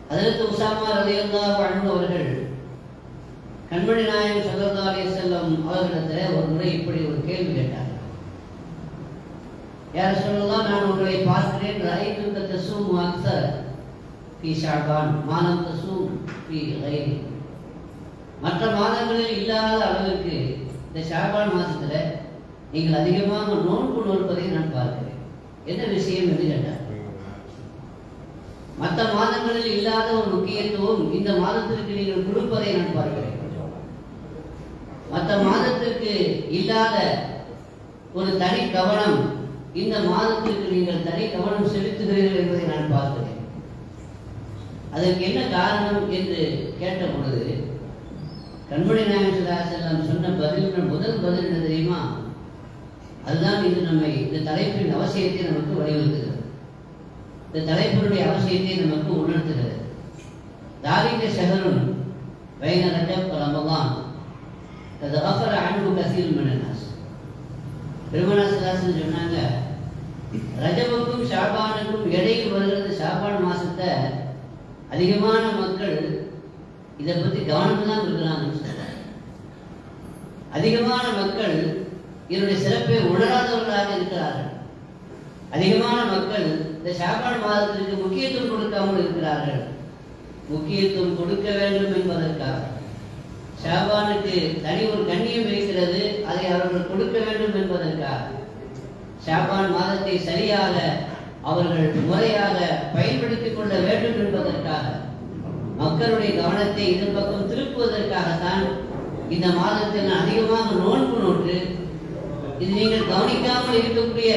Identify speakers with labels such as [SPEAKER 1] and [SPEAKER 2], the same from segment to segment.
[SPEAKER 1] அதற்கு உசாமா ரலியல்லாஹு அன்ஹு அவர்கள் கண்மணி நாயகம் ஸல்லல்லாஹு அலைஹி வஸல்லம் அவர்களிடத்தில் ஒரு முறை இப்படி ஒரு கேள்வி கேட்டார் யார் சொல்லலாம் நான் உங்களை பார்க்கிறேன் ரைத்து தசூம் அக்சர் ஃபி ஷாபான் மானம் தசூம் ஃபி கைரி மற்ற மாதங்களில் இல்லாத அளவுக்கு இந்த ஷாபான் மாசத்துல நீங்கள் அதிகமாக நோன்பு நோற்பதை நான் பார்க்கிறேன் என்ன விஷயம் என்று கேட்டார் மற்ற மாதங்களில் இல்லாத ஒரு முக்கியத்துவம் இந்த மாதத்திற்கு நீங்கள் கொடுப்பதை நான் பார்க்கிறேன் மற்ற மாதத்திற்கு இல்லாத ஒரு தனி கவனம் இந்த மாதத்திற்கு நீங்கள் தனி கவனம் செலுத்துகிறீர்கள் என்பதை நான் பார்க்கிறேன் அதற்கு என்ன காரணம் என்று கேட்ட பொழுது கண்மணி நாயகம் செல்லம் சொன்ன பதில் முதல் பதில் என்ன தெரியுமா அதுதான் இது நம்மை இந்த தலைப்பின் அவசியத்தை நமக்கு வலியுறுத்துகிறது இந்த தலைப்பினுடைய அவசியத்தை நமக்கு உணர்த்துகிறது தாரிக ஷஹருன் பைன ரஜப் ரமலான் அது அஃபர் அன்பு கசீர் மனநாஸ் பெருமனா சிலாசன் சொன்னாங்க ரஜபுக்கும் ஷாபானுக்கும் இடையில் வருகிறது ஷாபான் மாசத்தை அதிகமான மக்கள் இதை பத்தி கவனம் தான் இருக்கிறாங்கன்னு சொல்றாங்க அதிகமான மக்கள் இதனுடைய சிறப்பை உணராதவர்களாக இருக்கிறார்கள் அதிகமான மக்கள் இந்த ஷாபான் மாதத்திற்கு முக்கியத்துவம் கொடுக்காமல் இருக்கிறார்கள் முக்கியத்துவம் கொடுக்க வேண்டும் என்பதற்காக ஷாபானுக்கு தனி ஒரு கண்ணியம் இருக்கிறது அதை அவர்கள் கொடுக்க வேண்டும் என்பதற்காக ஷாபான் மாதத்தை சரியாக அவர்கள் முறையாக பயன்படுத்திக் கொள்ள வேண்டும் என்பதற்காக மக்களுடைய கவனத்தை இதன் பக்கம் திருப்புவதற்காகத்தான் இந்த மாதத்தில் நான் அதிகமாக நோன்பு நோட்டு இது நீங்கள் கவனிக்காமல் இருக்கக்கூடிய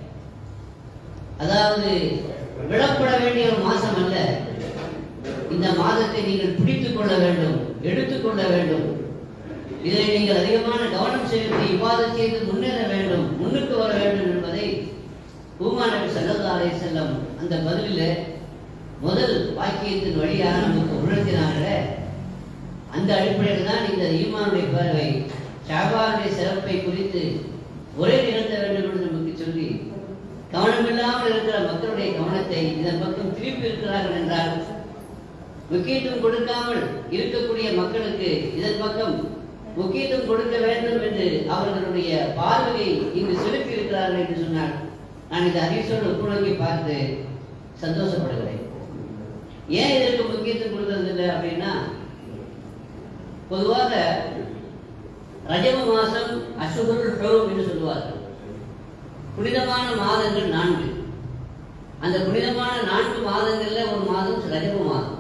[SPEAKER 1] அதாவது விடப்பட வேண்டிய ஒரு மாசம் அல்ல இந்த மாதத்தை நீங்கள் பிடித்துக் கொள்ள வேண்டும் எடுத்துக்கொள்ள வேண்டும் இதை நீங்கள் அதிகமான கவனம் செலுத்தி விவாதம் செய்து முன்னேற வேண்டும் முன்னுக்கு வர வேண்டும் என்பதை பூமா நபி சல்லா அலை செல்லம் அந்த பதிலில் முதல் வாக்கியத்தின் வழியாக நமக்கு உணர்த்தினாங்களே அந்த அடிப்படையில் தான் இந்த ஈமானுடைய பார்வை ஷாபானுடைய சிறப்பை குறித்து ஒரே நிகழ்த்த வேண்டும் என்று நமக்கு சொல்லி கவனமில்லாமல் இருக்கிற மக்களுடைய கவனத்தை இதன் பக்கம் திருப்பி இருக்கிறார்கள் என்றால் முக்கியத்துவம் கொடுக்காமல் இருக்கக்கூடிய மக்களுக்கு இதன் பக்கம் முக்கியத்துவம் கொடுக்க வேண்டும் என்று அவர்களுடைய பார்வையை இங்கு செலுத்தி இருக்கிறார்கள் என்று சொன்னால் நான் இந்த ஹரிசோடு ஒப்புணர்வை பார்த்து சந்தோஷப்படுகிறேன் ஏன் இதற்கு முக்கியத்துவம் கொடுக்கறது இல்லை அப்படின்னா பொதுவாக ரஜப மாசம் அசுகுருள் ஹுரும் என்று சொல்லுவார்கள் புனிதமான மாதங்கள் நான்கு அந்த புனிதமான நான்கு மாதங்கள்ல ஒரு மாதம் ரஜப மாதம்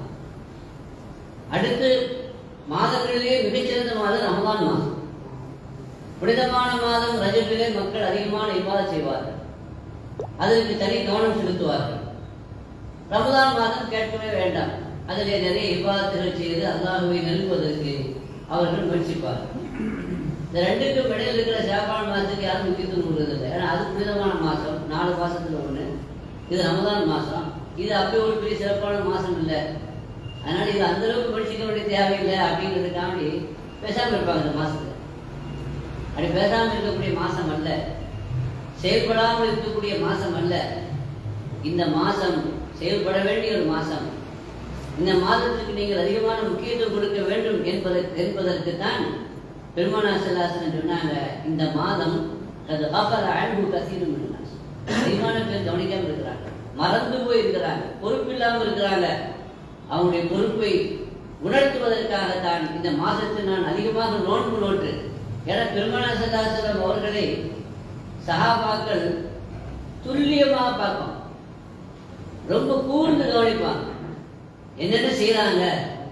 [SPEAKER 1] அடுத்து மாதங்களிலே மிகச்சிறந்த மாதம் ரமதான் மாதம் புனிதமான மாதம் ரஜபிலே மக்கள் அதிகமான இவ்வாறு செய்வார்கள் அதற்கு தனி கவனம் செலுத்துவார்கள் ரமதான் மாதம் கேட்கவே வேண்டாம் அதிலே நிறைய விவாதத்துகள் செய்து அல்லாஹுவை நெருங்குவதற்கு அவர்கள் முயற்சிப்பார்கள் இந்த ரெண்டுக்கும் இடையில் இருக்கிற சேப்பான மாதத்துக்கு யாரும் முக்கியத்துவம் கொடுக்கறதில்லை ஏன்னா அது புனிதமான மாதம் நாலு மாசத்துல ஒண்ணு இது ரமதான் மாசம் இது அப்படி ஒரு பெரிய சிறப்பான மாசம் இல்லை அதனால இது அந்த அளவுக்கு படிச்சுக்க வேண்டிய தேவையில்லை அப்படிங்கிறதுக்காண்டி பேசாம இருப்பாங்க இந்த மாசத்துல அப்படி பேசாம இருக்கக்கூடிய மாசம் அல்ல செயல்படாமல் இருக்கக்கூடிய மாசம் அல்ல இந்த மாசம் செயல்பட வேண்டிய ஒரு மாசம் இந்த மாதத்துக்கு நீங்கள் அதிகமான முக்கியத்துவம் கொடுக்க வேண்டும் என்பதற்கு என்பதற்கு தான் பெருமானா செல்லாசன் சொன்னாங்க இந்த மாதம் அது அபர அன்பு கசீரும் அதிகமான பேர் கவனிக்காம இருக்கிறாங்க மறந்து போய் இருக்கிறாங்க பொறுப்பில்லாமல் இருக்கிறாங்க அவங்களுடைய பொறுப்பை உணர்த்துவதற்காகத்தான் இந்த மாதத்தில் நான் அதிகமாக நோன்பு நோட்டு என பெருமானா செல்லாசலம் அவர்களை சகாபாக்கள் துல்லியமாக பார்க்கும் ரொம்ப கூர்ந்து கவனிப்பாங்க என்னென்ன செய்யறாங்க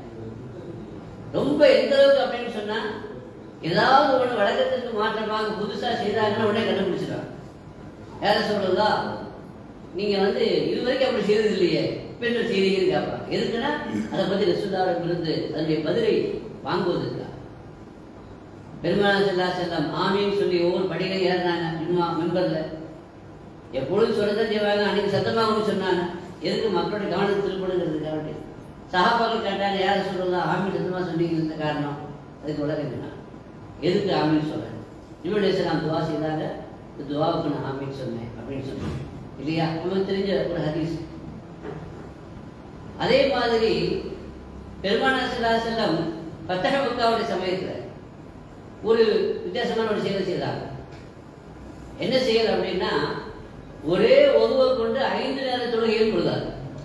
[SPEAKER 1] ரொம்ப எந்த அளவுக்கு அப்படின்னு சொன்னா ஏதாவது ஒண்ணு வழக்கத்துக்கு மாற்றமாக புதுசா செய்தாங்கன்னா உடனே கண்டுபிடிச்சிடுவாங்க யார சொல்றதா நீங்க வந்து இது வரைக்கும் அப்படி செய்தது இல்லையே பெண்கள் செய்தீங்கன்னு கேட்பாங்க எதுக்குன்னா அதை பத்தி ரசுதாரம் இருந்து அதனுடைய பதிலை வாங்குவதற்காக பெருமாள் செல்லா செல்லம் ஆமின்னு சொல்லி ஒவ்வொரு படிகளை ஏறினாங்க மின்மா மெம்பர்ல எப்பொழுதும் சொல்லதான் செய்வாங்க அன்னைக்கு சத்தமாக ஒன்று சொன்னாங்க எதுக்கு மக்களுடைய கவனத்தை திருப்படுங்கிறதுக்காக சகாபாக்கள் கேட்டாங்க யாரை சொல்றதா ஆமீன் சத்தமாக சொன்னீங்க இந்த காரணம் அதுக்கு உலகம் என்ன எதுக்கு ஆமீன் சொல்றேன் இவருடைய நான் துவா செய்தாங்க இந்த துவாவுக்கு நான் ஆமீன் சொன்னேன் அப்படின்னு சொன்னேன் இல்லையா நமக்கு தெரிஞ்ச ஒரு ஹதீஸ் அதே மாதிரி பெருமானா செல்லம் பத்தக பக்காவுடைய சமயத்துல ஒரு வித்தியாசமான ஒரு செயலை செய்தாங்க என்ன செயல் அப்படின்னா ஒரே ஒருவை கொண்டு ஐந்து நேர தொழுகையும் கொடுத்தார்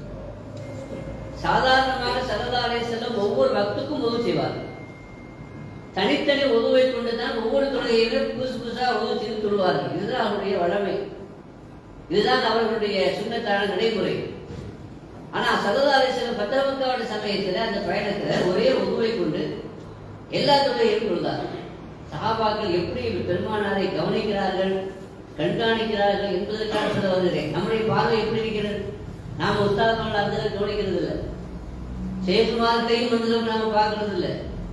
[SPEAKER 1] சாதாரணமாக சரதாரை செல்லும் ஒவ்வொரு பக்துக்கும் உதவு செய்வார் தனித்தனி உதவை கொண்டு தான் ஒவ்வொரு தொழுகையிலும் புதுசு புதுசா உதவு செய்து தொழுவார்கள் இதுதான் அவருடைய வழமை இதுதான் அவர்களுடைய சுண்ணத்தான நடைமுறை ஆனா சரதாரை செல்லும் பத்திரமக்காவோட சமயத்துல அந்த பயணத்துல ஒரே உதவை கொண்டு எல்லா தொழுகையும் கொடுத்தார் சகாபாக்கள் எப்படி பெருமானாரை கவனிக்கிறார்கள் கண்காணிக்கிறார்கள் என்பதற்காக சொல்ல வருகிறேன் நம்முடைய பார்வை எப்படி இருக்கிறது நாம உத்தாதமான அந்த அளவுக்கு கவனிக்கிறது இல்லை சேகுமார்களையும் வந்து நாம பார்க்கறது இல்லை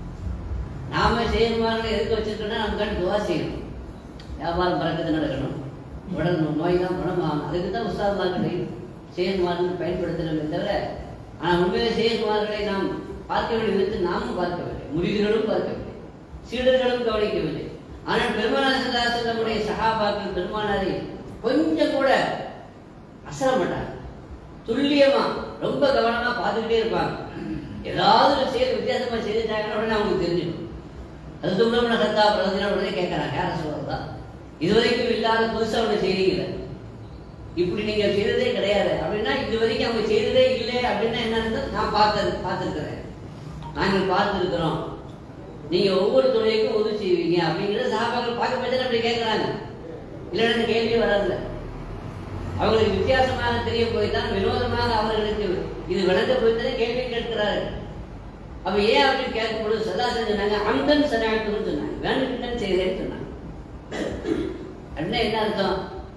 [SPEAKER 1] நாம சேகுமார்களை எதுக்கு வச்சிருக்கோம்னா நம்ம கண்டு துவா செய்யணும் வியாபாரம் பறக்கத்து நடக்கணும் உடல் நோய் தான் குணமாகணும் அதுக்கு தான் உஸ்தாதுமார்களையும் சேகுமார்கள் பயன்படுத்தணுமே தவிர ஆனால் உண்மையிலே சேகுமார்களை நாம் பார்க்க வேண்டிய விதத்தில் நாமும் பார்க்கவில்லை முறிவுகளும் பார்க்கவில்லை சீடர்களும் கவனிக்கவில்லை ஆனால் பெருமானார் நம்முடைய சகாபாக்கள் பெருமானாரை கொஞ்சம் கூட அசர மாட்டாங்க துல்லியமா ரொம்ப கவனமா பார்த்துக்கிட்டே இருப்பாங்க ஏதாவது ஒரு செயல் வித்தியாசமா செய்துட்டாங்கன்னா உடனே அவங்களுக்கு தெரிஞ்சிடும் அது தும்னம்ன கத்தா பிரதினா உடனே கேட்கறாங்க யார சொல்றதா இதுவரைக்கும் இல்லாத புதுசா ஒன்று செய்றீங்களே இப்படி நீங்க செய்ததே கிடையாது அப்படின்னா இது வரைக்கும் அவங்க செய்ததே இல்லை அப்படின்னா என்னன்னு நான் பார்த்தது பார்த்துருக்கிறேன் நாங்கள் பார்த்துருக்கிறோம் நீங்க ஒவ்வொரு துறைக்கும் உதவி செய்வீங்க அப்படிங்கிறத சகாபாக்கள் பார்க்க பட்சம் அப்படி கேட்கறாங்க இல்லைன்னா இந்த கேள்வியே வராதுல்ல அவங்களுக்கு வித்தியாசமாக தெரிய போய் தான் வினோதமாக அவர்களுக்கு இது விளங்க போய் தானே கேள்வி கேட்கிறார்கள் அப்ப ஏன் அப்படின்னு கேட்கும் பொழுது சதா சொன்னாங்க அந்தன் சனாயத்துன்னு சொன்னாங்க வேண்டுகிட்டன் செய்தேன்னு சொன்னாங்க அப்படின்னா என்ன அர்த்தம்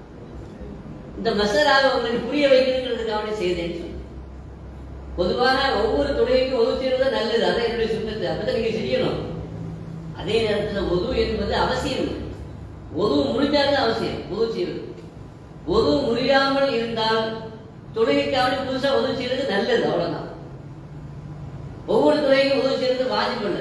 [SPEAKER 1] இந்த மசராவை உங்களுக்கு புரிய வைக்கணுங்கிறதுக்காக செய்தேன்னு சொன்னாங்க பொதுவான ஒவ்வொரு தொழிலுக்கும் ஒது செய்வது நல்லது அதை என்னுடைய சுண்ணத்து அப்பதான் நீங்க செய்யணும் அதே நேரத்தில் ஒது என்பது அவசியம் ஒது முடிஞ்சாலும் அவசியம் ஒது செய்வது ஒது முடியாமல் இருந்தால் தொழுகைக்காக புதுசா உதவி செய்யறது நல்லது அவ்வளவுதான் ஒவ்வொரு துறையும் உதவி செய்யறது வாஜிபல்ல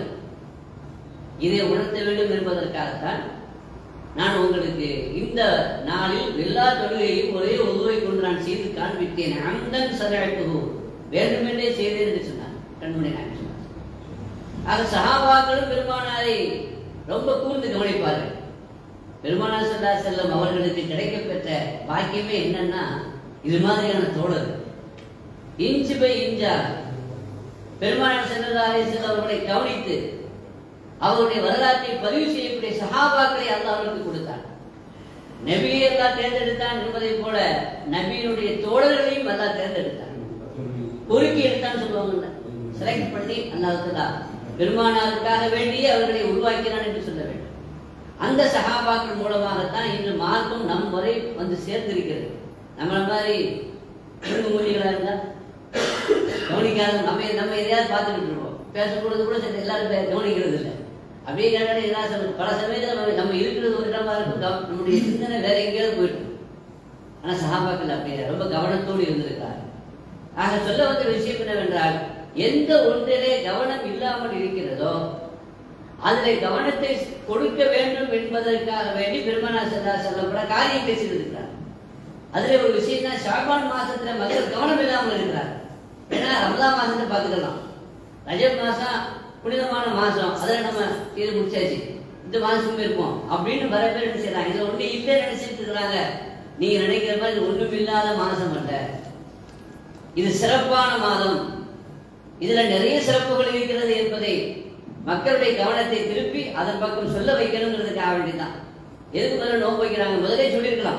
[SPEAKER 1] இதை உணர்த்த வேண்டும் என்பதற்காகத்தான் நான் உங்களுக்கு இந்த நாளில் எல்லா தொழுகையும் ஒரே உதவை கொண்டு நான் செய்து காண்பித்தேன் அந்தன் சதழத்துகு வேண்டுமென்றே செய்தேன் என்று சொன்னார் கண்மணி நாயகம் சொன்னார் ஆக சகாபாக்களும் பெருமானாரை ரொம்ப கூர்ந்து கவனிப்பார்கள் பெருமானார் சல்லா செல்லம் அவர்களுக்கு கிடைக்கப்பெற்ற பாக்கியமே என்னன்னா இது மாதிரியான தோழர் இன்ச்சு பை இன்ச்சா பெருமானார் செல்லல்லா செல்லம் அவர்களை கவனித்து அவருடைய வரலாற்றை பதிவு செய்யக்கூடிய சகாபாக்களை அல்ல அவர்களுக்கு கொடுத்தார் நபியை எல்லாம் தேர்ந்தெடுத்தான் என்பதை போல நபியினுடைய தோழர்களையும் எல்லாம் தேர்ந்தெடுத்தான் பொறுக்கி எடுத்தான்னு சொல்லுவாங்கல்ல செலக்ட் பண்ணி அல்லாஹ் பெருமானாருக்காக வேண்டியே அவர்களை உருவாக்கினான் என்று சொல்ல வேண்டும் அந்த சகாபாக்கள் மூலமாகத்தான் இன்று மார்க்கம் நம் வரை வந்து சேர்ந்திருக்கிறது நம்மள மாதிரி மூலிகளா இருந்தா கவனிக்காத நம்ம நம்ம எதையாவது பார்த்துக்கிட்டு இருப்போம் பேசக்கூடாது கூட சரி எல்லாரும் பே- கவனிக்கிறது இல்லை அப்படியே கேட்டாலே எதாவது சொல்லுது. பல சமயத்தில் நம்ம நம்ம இருக்கிறது ஒரு இடமா இருக்கும் கவ- நம்முடைய சிந்தனை வேற எங்கேயாவது போயிடும் ஆனா சகாபாக்கள் அப்படியே ரொம்ப கவனத்தோடு இருந்திருக்காங்க ஆக சொல்ல வந்த விஷயம் என்னவென்றால் எந்த ஒன்றிலே கவனம் இல்லாமல் இருக்கிறதோ அதில் கவனத்தை கொடுக்க வேண்டும் என்பதற்காக வேண்டி பெருமனா செல்லா சொல்லப்பட காரியத்தை செய்திருக்கிறார் அதுல ஒரு விஷயம் தான் ஷாபான் மாசத்துல மக்கள் கவனம் இல்லாமல் இருக்கிறார் ஏன்னா ரமலான் மாசத்தை பார்த்துக்கலாம் ரஜப் மாசம் புனிதமான மாசம் அதில் நம்ம இது முடிச்சாச்சு இந்த மாசம் இருப்போம் அப்படின்னு பல பேர் என்ன செய்யறாங்க இதுல ஒண்ணு இல்லை நினைச்சிட்டு இருக்கிறாங்க நீங்க நினைக்கிற மாதிரி இது ஒண்ணும் இல்லாத மாசம் அல்ல இது சிறப்பான மாதம் இதுல நிறைய சிறப்புகள் இருக்கிறது என்பதை மக்களுடைய கவனத்தை திருப்பி அதன் பக்கம் சொல்ல வைக்கணுங்கிறதுக்காக வேண்டிதான் எதுக்கு முதல்ல நோன்பு வைக்கிறாங்க முதலே சொல்லியிருக்கலாம்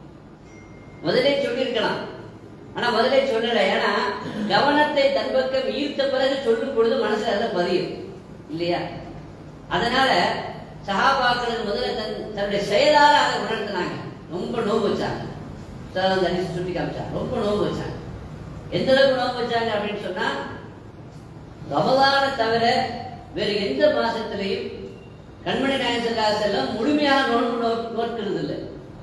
[SPEAKER 1] முதலே சொல்லியிருக்கலாம் ஆனா முதலே சொல்லல ஏன்னா கவனத்தை தன் பக்கம் ஈர்த்த பிறகு சொல்லும் பொழுது மனசுல அதெல்லாம் பதியும் இல்லையா அதனால சகாபாக்கள் முதல்ல தன் தன்னுடைய செயலால அதை உணர்த்தினாங்க ரொம்ப நோன்பு வச்சாங்க உஸ்தாத் தனிச்சு சுட்டி காமிச்சாங்க ரொம்ப நோன்பு வச்சாங்க எந்த அளவுக்கு நோன்பு வச்சாங்க அப்படின்னு சொன்னா ரமலானை தவிர வேறு எந்த மாசத்திலையும் கண்மணி நாயசல்லா செல்லம் முழுமையாக நோன்பு நோ- நோக்கிறது இல்லை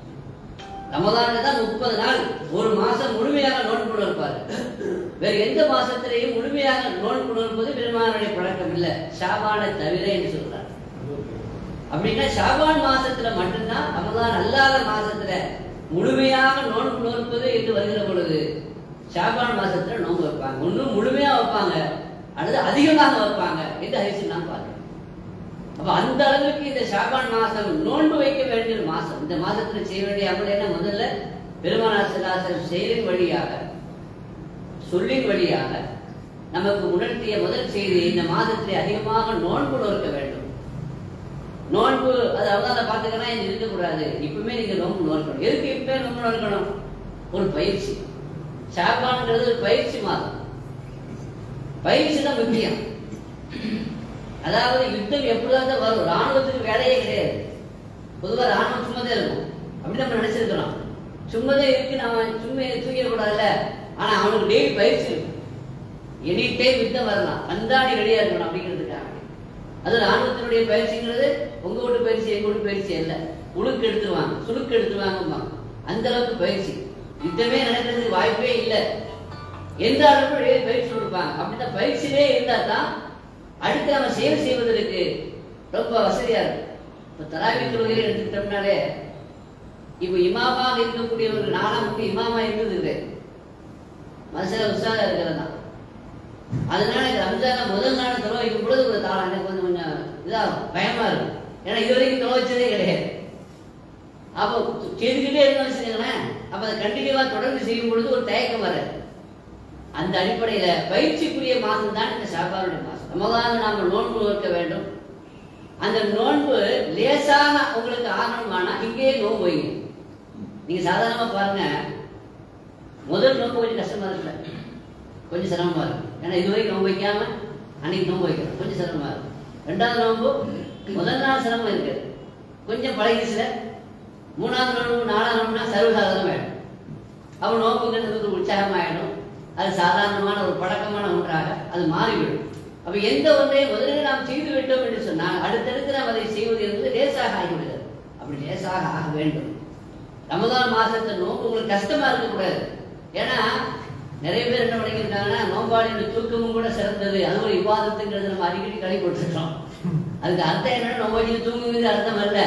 [SPEAKER 1] ரமலான்ல தான் முப்பது நாள் ஒரு மாசம் முழுமையாக நோன்பு நோற்பார் வேறு எந்த மாசத்திலையும் முழுமையாக நோன்பு நோற்பது பெருமானுடைய பழக்கம் இல்லை ஷாபானை தவிர என்று சொல்றார் அப்படின்னா ஷாபான் மாசத்துல மட்டும்தான் ரமலான் அல்லாத மாசத்துல முழுமையாக நோன்பு நோற்பது என்று வருகிற பொழுது ஷாபான் மாசத்துல நோன்பு வைப்பாங்க ஒன்றும் முழுமையாக அல்லது அதிகமாக வைப்பாங்க என்று ஹரிசு நான் பார்க்கிறேன் அப்ப அந்த அளவுக்கு இந்த ஷாபான் மாசம் நோன்பு வைக்க வேண்டிய ஒரு மாசம் இந்த மாசத்துல செய்ய வேண்டிய அமல் என்ன முதல்ல பெருமானாசராசர் செயலின் வழியாக சொல்லின் வழியாக நமக்கு உணர்த்திய முதல் செய்தி இந்த மாதத்திலே அதிகமாக நோன்பு நோக்க வேண்டும் நோன்பு அது அவதான பார்த்துக்கன்னா இது இருக்கக்கூடாது இப்பவுமே நீங்க நோன்பு நோக்கணும் எதுக்கு இப்பவே நோன்பு நோக்கணும் ஒரு பயிற்சி ஷாபான்ங்கிறது ஒரு பயிற்சி மாதம் பயிற்சி தான் முக்கியம் அதாவது யுத்தம் எப்படிதான் தான் வரும் ராணுவத்துக்கு வேலையே கிடையாது பொதுவா ராணுவம் சும்மதே இருக்கும் அப்படி நம்ம நினைச்சிருக்கிறோம் சும்மதே இருக்கு நம்ம சும்மா தூக்கிடக்கூடாதுல்ல ஆனா அவனுக்கு டெய்லி பயிற்சி இருக்கும் எனி டைம் யுத்தம் வரலாம் அந்தாடி ரெடியா இருக்கணும் அப்படிங்கிறதுக்காக அது ராணுவத்தினுடைய பயிற்சிங்கிறது உங்க வீட்டு பயிற்சி எங்க வீட்டு பயிற்சி அல்ல உழுக்கு எடுத்துருவாங்க சுழுக்கு எடுத்துருவாங்கம்மா அந்த அளவுக்கு பயிற்சி யுத்தமே நடக்கிறதுக்கு வாய்ப்பே இல்லை எந்த அளவுக்கு டெய்லி பயிற்சி கொடுப்பாங்க அப்படின்னா பயிற்சியிலே இருந்தா தான் அடுத்து நம்ம சேவை செய்வதற்கு ரொம்ப வசதியா இருக்கும் இப்போ தராவி தொழுகையை எடுத்துக்கிட்டோம்னாலே இப்போ இமாமாக இருக்கக்கூடியவர்கள் நானும் வந்து இமாமா இருந்தது இல்லை மனசில் உற்சாகம் இருக்கிறது தான் அதனால இந்த ரம்ஜான முதல் நாள் தொலை வைக்கும் பொழுது ஒரு தாளம் எனக்கு கொஞ்சம் கொஞ்சம் இதாகும் பயமா இருக்கும் ஏன்னா இது வரைக்கும் தொலை வச்சதே கிடையாது அப்போ செய்துக்கிட்டே இருந்தோம்னு வச்சுக்கோங்களேன் அப்போ அதை கண்டினியூவா தொடர்ந்து செய்யும் பொழுது ஒரு தயக்கம் வராது அந்த அடிப்படையில பயிற்சிக்குரிய மாதம் தான் இந்த ஷாபானுடைய மாதம் ரமதான நாம நோன்பு வைக்க வேண்டும் அந்த நோன்பு லேசாக உங்களுக்கு ஆகணுமானா இங்கேயே நோன்பு வைங்க நீங்க சாதாரணமா பாருங்க முதல் நோன்பு கொஞ்சம் கஷ்டமா இருக்குல்ல கொஞ்சம் சிரமமா இருக்கும் ஏன்னா இதுவரைக்கும் நோன்பு வைக்காம அன்னைக்கு நோன்பு வைக்கிறோம் கொஞ்சம் சிரமமா இருக்கும் ரெண்டாவது நோன்பு முதல் நாள் சிரமம் இருக்கு கொஞ்சம் பழகிச்சுல மூணாவது நோன்பு நாலாவது நோன்புனா சர்வசாதாரணம் ஆயிடும் அப்போ நோன்புங்கிறது ஒரு உற்சாகமாயிடும் அது சாதாரணமான ஒரு பழக்கமான ஒன்றாக அது மாறிவிடும் அப்ப எந்த ஒன்றை முதலில் நாம் செய்து விட்டோம் என்று சொன்னால் அடுத்தடுத்து நாம் அதை செய்வது என்பது லேசாக ஆகிவிடுகிறது அப்படி லேசாக ஆக வேண்டும் ரமதான் மாசத்தை நோன்பு உங்களுக்கு கஷ்டமா இருக்கக்கூடாது ஏன்னா நிறைய பேர் என்ன பண்ணியிருக்காங்கன்னா நோம்பாளியோட தூக்கமும் கூட சிறந்தது அது ஒரு விவாதத்துங்கிறது நம்ம அடிக்கடி கடை போட்டுருக்கோம் அதுக்கு அர்த்தம் என்னன்னா நோம்பாளியில் தூங்குங்கிறது அர்த்தம் அல்ல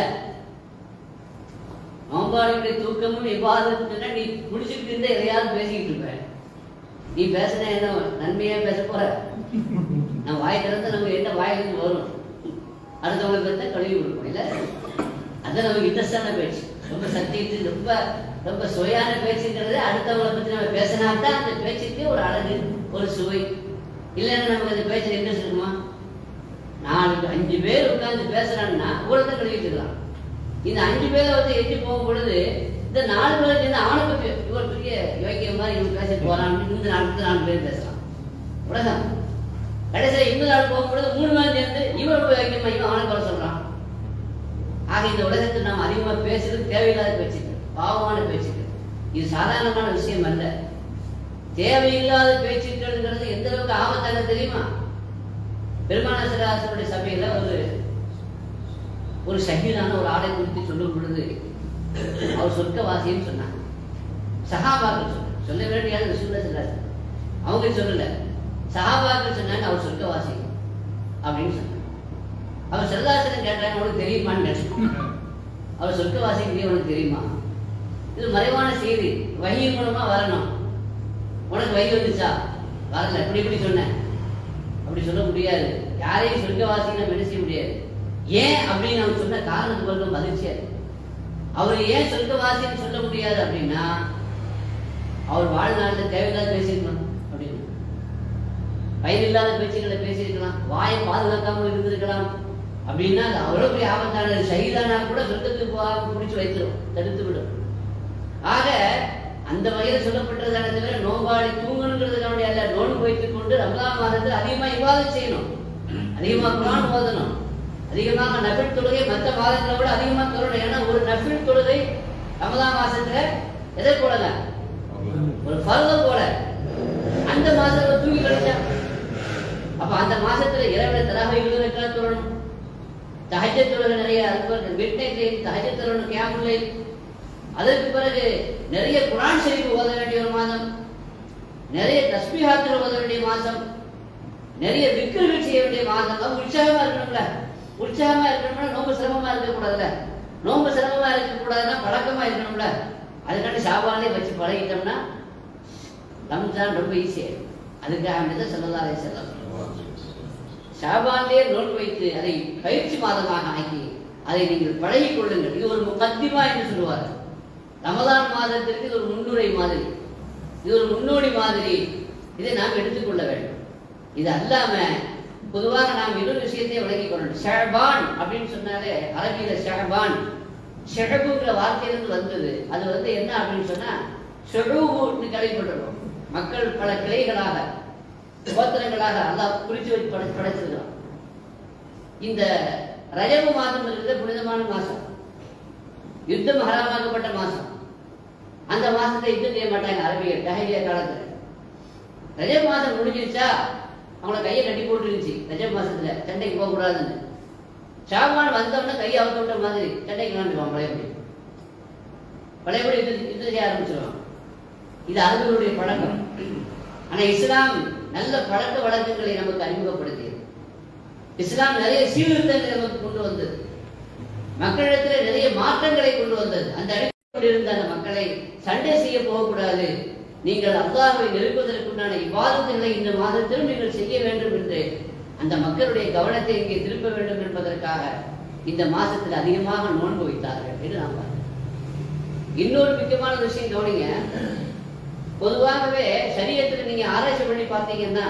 [SPEAKER 1] நோம்பாளியுடைய தூக்கமும் விவாதத்துன்னா நீ குடிச்சிட்டு இருந்தா எதையாவது பேசிக்கிட்டு இருப்ப நீ பேசுனா என்ன நன்மையா பேச போற நம்ம வாய் திறந்து நமக்கு என்ன வாயிலிருந்து வரும் அடுத்தவங்களை பற்றி கழுவி கொடுப்போம் இல்ல அது நமக்கு இன்ட்ரெஸ்டான பேச்சு ரொம்ப சக்தி ரொம்ப ரொம்ப சுவையான பேச்சுங்கிறது அடுத்தவங்களை பத்தி நம்ம பேசினா தான் அந்த பேச்சுக்கு ஒரு அழகு ஒரு சுவை இல்லைன்னா நமக்கு அந்த பேச்சுல இன்ட்ரெஸ்ட் இருக்குமா நாலு அஞ்சு பேர் உட்கார்ந்து பேசுறாங்கன்னா ஊழத்தை கழுவிட்டு இருக்கலாம் இந்த அஞ்சு பேரை வந்து எட்டி போகும் பொழுது இந்த நாலு பேர் சேர்ந்து அவனை பத்தி இவர் பெரிய யோக்கிய மாதிரி இவன் பேசிட்டு போறான் இந்த நாலு நாலு பேர் பேசலாம் உலகம் கடைசியில் இன்னொரு நாள் போகும்பொழுது மூணு பேர் சேர்ந்து இவன் ரொம்ப யோக்கியமா இவன் அவனை குறை சொல்றான் ஆக இந்த உலகத்தில் நாம் அதிகமா பேசுறது தேவையில்லாத பேச்சுக்கள் பாவமான பேச்சுக்கள் இது சாதாரணமான விஷயம் அல்ல தேவையில்லாத பேச்சுக்கள்ங்கிறது எந்த அளவுக்கு ஆபத்தான தெரியுமா பெருமான சிறாசனுடைய சபையில ஒரு ஒரு ஷஹீதான ஒரு ஆடை குறித்து சொல்லும் பொழுது அவர் சொர்க்கவாசின்னு சொன்னாங்க சஹாபாக்கள் சொன்னாங்க சொல்ல வேண்டிய சொல்ல சொல்லாது அவங்க சொல்லல சஹாபாக்கள் சொன்னாங்க அவர் சொர்க்கவாசி அப்படின்னு சொன்னாங்க அவர் செல்லாசனம் கேட்டாங்க உனக்கு தெரியுமான்னு கேட்டாங்க அவர் சொர்க்கவாசிக்கு உனக்கு தெரியுமா இது மறைவான செய்தி வகையின் மூலமா வரணும் உனக்கு வகி வந்துச்சா வரல இப்படி இப்படி சொன்னேன் அப்படி சொல்ல முடியாது யாரையும் சொர்க்கவாசின்னு நம்ம என்ன செய்ய முடியாது ஏன் அப்படின்னு நம்ம சொன்ன காரணத்துக்கு மட்டும் மகிழ்ச்சியா இருக்கு. அவர் ஏன் சொர்க்கவாசின்னு சொல்ல முடியாது அப்படின்னா அவர் வாழ்நாளில் தேவையில்லாத பேசியிருக்கலாம் அப்படின்னு பயனில்லாத பேச்சுக்களை பேசியிருக்கலாம் வாயை பாதுகாக்காமல் இருந்திருக்கலாம் அப்படின்னா அது அவ்வளவு பெரிய ஆபத்தான சகிதானா கூட சொர்க்கத்துக்கு போகாம பிடிச்சு வைத்திரும் தடுத்து விடும் ஆக அந்த வகையில் சொல்லப்பட்டதான தவிர நோம்பாளி தூங்கணுங்கிறதுக்கான அல்ல நோன்பு வைத்துக் கொண்டு ரமலான் மாதத்தில் அதிகமா இவாதம் செய்யணும் அதிகமா குரான் ஓதணும் அதிகமாக நபில் தொழுகை மற்ற மாதங்களை விட அதிகமா தொழணும் ஏன்னா ஒரு நபில் தொழுகை ரமலான் மாசத்துல எதை போலங்க ஒரு பருவம் போல அந்த மாசத்துல தூங்கி கழிச்சா அப்ப அந்த மாசத்துல இரவுல தராக இருபது ரெக்கா தொழணும் தஹஜ தொழுகை நிறைய அதுக்கு மிட் நைட் தஹஜ தொழணும் கேமுல்லை அதற்கு பிறகு நிறைய குரான் ஷரீஃப் ஓத வேண்டிய ஒரு மாதம் நிறைய தஸ்பிஹாத்தில் ஓத வேண்டிய மாதம் நிறைய விக்கிரங்கள் செய்ய வேண்டிய மாதம் அவங்க உற்சாகமா இருக்கணும்ல உற்சாகமா இருக்கணும்னா நோம்பு சிரமமா இருக்கக்கூடாதுல்ல நோம்பு சிரமமா இருக்கக்கூடாதுன்னா பழக்கமா இருக்கணும்ல அதுக்காண்டி சாப்பாடே வச்சு பழகிட்டோம்னா ரம்ஜான் ரொம்ப ஈஸியாயிடும் அதுக்காக தான் சொல்லலாம் செல்லம் ஷாபான்லேயே நோன்பு வைத்து அதை பயிற்சி மாதமாக ஆக்கி அதை நீங்கள் பழகிக் கொள்ளுங்கள் இது ஒரு முகத்திமா என்று சொல்லுவார் ரமதான் மாதத்திற்கு இது ஒரு முன்னுரை மாதிரி இது ஒரு முன்னோடி மாதிரி இதை நாம் எடுத்துக்கொள்ள வேண்டும் இது அல்லாம பொதுவாக நாம் இன்னொரு விஷயத்தை விளங்கிக் கொள்ளணும் ஷஹபான் அப்படின்னு சொன்னாலே அரபியில ஷஹபான் ஷெஹபுங்கிற வார்த்தையிலிருந்து வந்தது அது வந்து என்ன அப்படின்னு சொன்னா ஷெஹூன்னு கேள்விப்பட்டிருக்கோம் மக்கள் பல கிளைகளாக கோத்திரங்களாக அல்லாஹ் குறித்து வச்சு படை படைச்சிருக்கிறான் இந்த ரஜபு மாதம் இருக்கிற புனிதமான மாசம் யுத்தம் ஹராமாக்கப்பட்ட மாசம் அந்த மாசத்தை யுத்தம் செய்ய மாட்டாங்க அரபியர் ஜஹிலியா காலத்துல ரஜப் மாதம் முடிஞ்சிருச்சா அவங்கள கையை கட்டி போட்டு இருந்துச்சு ரஜப் மாசத்துல சண்டைக்கு போக கூடாதுன்னு ஷாபான் வந்தவொடனே கையை அவுத்து விட்ட மாதிரி சண்டைக்கு விளாண்டுவான் பழையபடி பழையபடி யுத்தம் யுத்தம் செய்ய ஆரம்பிச்சிருவான் இது அவர்களுடைய பழக்கம் ஆனா இஸ்லாம் நல்ல பழக்க வழக்கங்களை நமக்கு அறிமுகப்படுத்தியது இஸ்லாம் நிறைய சீர்திருத்தங்களை நமக்கு கொண்டு வந்தது மக்களிடத்தில் நிறைய மாற்றங்களை கொண்டு வந்தது அந்த அடிப்படையில் இருந்த அந்த மக்களை சண்டை செய்ய போகக்கூடாது நீங்கள் அல்லாஹ்வை நெருக்குவதற்குண்டான இவ்வாதங்களை இந்த மாதத்திலும் நீங்கள் செய்ய வேண்டும் என்று அந்த மக்களுடைய கவனத்தை இங்கே திருப்ப வேண்டும் என்பதற்காக இந்த மாசத்தில் அதிகமாக நோன்பு வைத்தார்கள் என்று நாம் பார்க்கிறோம் இன்னொரு முக்கியமான விஷயம் கவனிங்க பொதுவாகவே சரீரத்தில் நீங்க ஆராய்ச்சி பண்ணி பார்த்தீங்கன்னா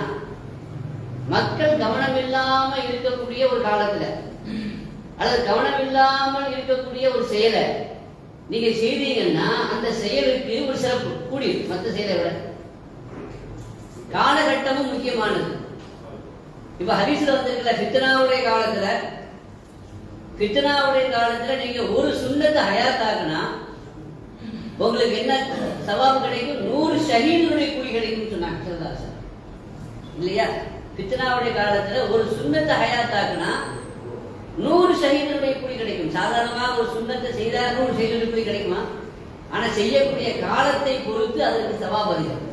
[SPEAKER 1] மக்கள் கவனம் இல்லாம இருக்கக்கூடிய ஒரு காலத்துல அல்லது கவனம் இல்லாமல் இருக்கக்கூடிய ஒரு செயலை நீங்க செய்தீங்கன்னா அந்த செயலுக்கு ஒரு சிறப்பு கூடி மற்ற செயலை விட காலகட்டமும் முக்கியமானது இப்ப ஹரிசுல வந்திருக்கல ஃபித்னாவுடைய காலத்துல ஃபித்னாவுடைய காலத்துல நீங்க ஒரு சுண்ணத்தை ஹயாத்தாக்குனா உங்களுக்கு என்ன சவாபு கிடைக்கும் நூறு ஷஹீதுடைய கூலி கிடைக்கும்னு சொன்னாங்க சிவதாசன் இல்லையா ஃபித்னாவுடைய காலத்துல ஒரு சுண்ணத்தை ஹயாத்தாக்குனா நூறு ஷஹீதுடைய கூலி கிடைக்கும் சாதாரணமாக ஒரு சுண்ணத்தை செய்தால் நூறு ஷஹீதுடைய கூலி கிடைக்குமா ஆனா செய்யக்கூடிய காலத்தை பொறுத்து அதற்கு சவாப் அதிகம்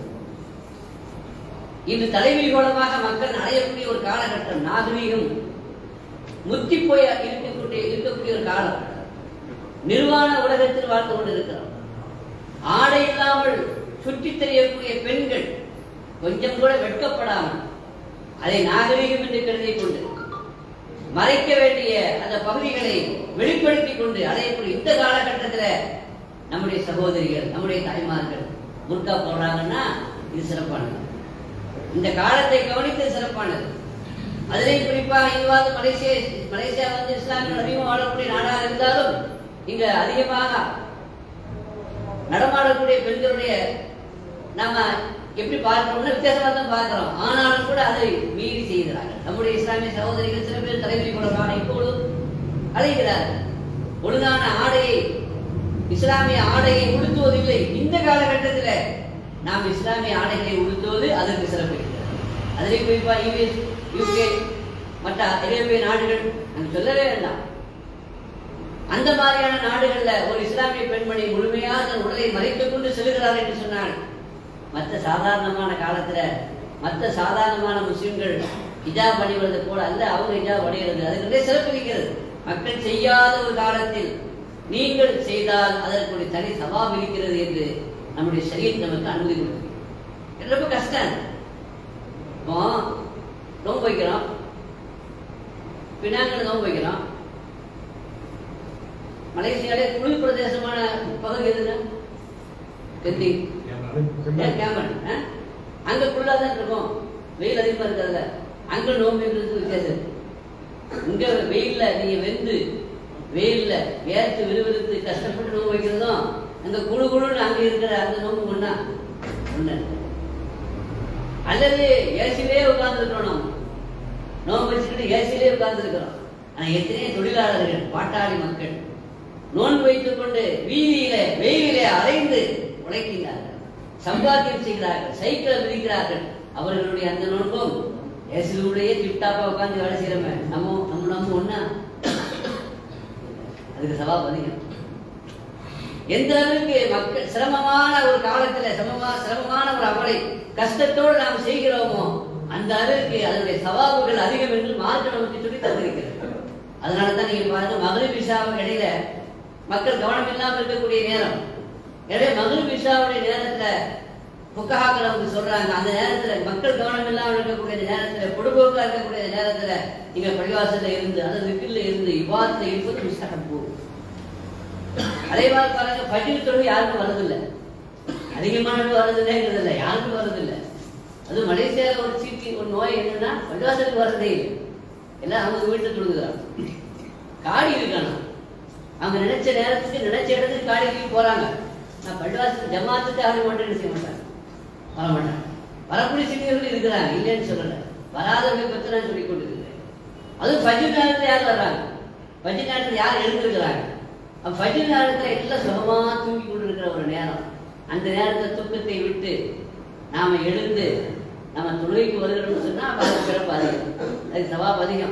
[SPEAKER 1] இன்று தலைவிகோலமாக மக்கள் அடையக்கூடிய ஒரு காலகட்டம் நாகரீகம் முத்தி போய் இருக்கக்கூடிய இருக்கக்கூடிய ஒரு காலம் நிர்வாண உலகத்தில் வாழ்ந்து கொண்டிருக்கிறோம் ஆடை இல்லாமல் சுற்றித் தெரியக்கூடிய பெண்கள் கொஞ்சம் கூட வெட்கப்படாமல் அதை நாகரீகம் என்று கருதி கொண்டு மறைக்க வேண்டிய அந்த பகுதிகளை வெளிப்படுத்திக் கொண்டு அடையக்கூடிய இந்த காலகட்டத்தில் நம்முடைய சகோதரிகள் நம்முடைய தாய்மார்கள் முர்கா போடுறாங்கன்னா இது சிறப்பானது இந்த காலத்தை கவனித்து சிறப்பானது அதிலேயும் குறிப்பாக இங்காவது மலேசியா மலேசியா வந்து இஸ்லாமிய அதிகமாக வாழக்கூடிய நாடாக இருந்தாலும் இங்க அதிகமாக நடமாடக்கூடிய பெண்களுடைய நாம எப்படி பார்க்கிறோம்னா வித்தியாசமா தான் பார்க்கிறோம் ஆனாலும் கூட அதை மீறி செய்கிறார்கள் நம்முடைய இஸ்லாமிய சகோதரிகள் சில பேர் தலைவலி கொள்ளலாம் இப்பொழுதும் அழைகிறார்கள் ஒழுங்கான ஆடையை இஸ்லாமிய ஆடையை உடுத்துவதில்லை இந்த காலகட்டத்தில் நாம் இஸ்லாமிய ஆடைகளை உடுத்துவது அதற்கு சிறப்பு அதிலே குறிப்பா யூஎஸ் யூகே மற்ற ஐரோப்பிய நாடுகள் நாங்கள் சொல்லவே வேண்டாம் அந்த மாதிரியான நாடுகள்ல ஒரு இஸ்லாமிய பெண்மணி முழுமையாக தன் உடலை மறைத்துக் கொண்டு செல்கிறார் என்று சொன்னால் மற்ற சாதாரணமான காலத்துல மற்ற சாதாரணமான முஸ்லிம்கள் ஹிஜாப் அணிவது போல அல்ல அவங்க ஹிஜாப் அணிகிறது அதுக்குள்ளே சிறப்பிக்கிறது மக்கள் செய்யாத ஒரு காலத்தில் நீங்கள் செய்தால் அதற்கு ஒரு தனி சவாப் இருக்கிறது என்று நம்முடைய சரீரம் நமக்கு அனுமதி கொடுக்குது ரொம்ப கஷ்டம் இப்போ நோன்பு வைக்கிறோம் பினாங்கல் நோன்பு வைக்கிறோம் மலேசியாலே குளிர் பிரதேசமான பகுதி எதுங்க கெந்தி கேமன் அங்க குள்ளா தான் இருக்கும் வெயில் அதிகமா இருக்கிறதுல அங்க நோம்பு இருக்கிறது வித்தியாசம் இங்க வெயில்ல நீங்க வெந்து வெயில்ல வேர்த்து விறுவிறுத்து கஷ்டப்பட்டு நோம்பு வைக்கிறதும் அங்க குழு குழுன்னு அங்க இருக்கிற அந்த நோம்பு ஒண்ணா ஒண்ணு அல்லது ஏசிலே உட்கார்ந்து இருக்கிறோம் நம்ம நோம்பு வச்சுக்கிட்டு ஏசிலே உட்கார்ந்து இருக்கிறோம் ஆனா எத்தனையோ தொழிலாளர்கள் பாட்டாளி மக்கள் நோன்பு வைத்துக் கொண்டு வீதியில வெயிலிலே அலைந்து உழைக்கின்றார்கள் சம்பாத்தியம் செய்கிறார்கள் சைக்கிளை மிதிக்கிறார்கள் அவர்களுடைய அந்த நோன்பும் ஏசிலுடைய டிப்டாப்பா உட்கார்ந்து வேலை செய்யறமே நம்ம நம்ம நம்ம ஒண்ணா அதுக்கு சவாப் அதிகம் எந்த அளவுக்கு மக்கள் சிரமமான ஒரு காலத்துல சிரமமா சிரமமான ஒரு அமலை கஷ்டத்தோடு நாம் செய்கிறோமோ அந்த அளவுக்கு அதனுடைய சவாபுகள் அதிகம் என்று மார்க்க நமக்கு சொல்லி தந்திருக்கிறது அதனால தான் நீங்க பாருங்க மகளிர் விசாவுக்கு இடையில மக்கள் கவனம் இல்லாமல் இருக்கக்கூடிய நேரம் எனவே மகளிர் விசாவுடைய நேரத்துல புக்கஹாக்கள் அவங்க சொல்றாங்க அந்த நேரத்துல மக்கள் கவனம் இல்லாமல் இருக்கக்கூடிய நேரத்துல பொடுபோக்கா இருக்கக்கூடிய நேரத்துல நீங்க பள்ளிவாசல்ல இருந்து அதாவது விக்கில் இருந்து விவாதத்துல இருப்பது முஸ்தகப்பு அதே மாதிரி பாருங்க பஜ்ர் தொழுகை யாருக்கும் வரதில்லை அதிகமானது வரதில்லைங்கிறது இல்லை யாருக்கும் வரதில்லை அது மலேசியாவில் ஒரு சீட்டி ஒரு நோய் என்னன்னா பள்ளிவாசலுக்கு வரதே இல்லை எல்லாம் அவங்க வீட்டில் தொழுகிறாங்க காடி இருக்கணும் அவங்க நினைச்ச நேரத்துக்கு நினைச்ச இடத்துக்கு காடி தூக்கி போறாங்க நான் பள்ளிவாசல் ஜமாத்துக்கு யாரும் மட்டும் செய்ய மாட்டாங்க வர மாட்டாங்க வரக்கூடிய சிறுவர்கள் இருக்கிறாங்க இல்லைன்னு சொல்லல வராதவர்களை பற்றி நான் சொல்லிக் கொண்டிருக்கிறேன் அதுவும் பஜ்ர் நேரத்தில் யார் வர்றாங்க பஜ்ர் நேரத்தில் யார் எழுந்திருக்கிறாங்க அப்ப பஜ்ர் நேரத்தில் எல்லாம் சுகமா தூங்கி கொண்டிருக்கிற ஒரு நேரம் அந்த நேரத்தை தூக்கத்தை விட்டு நாம எழுந்து நம்ம தொழுகைக்கு வருகிறோம்னு சொன்னா அப்ப அது சிறப்பு அதிகம் அதுக்கு சவாப் அதிகம்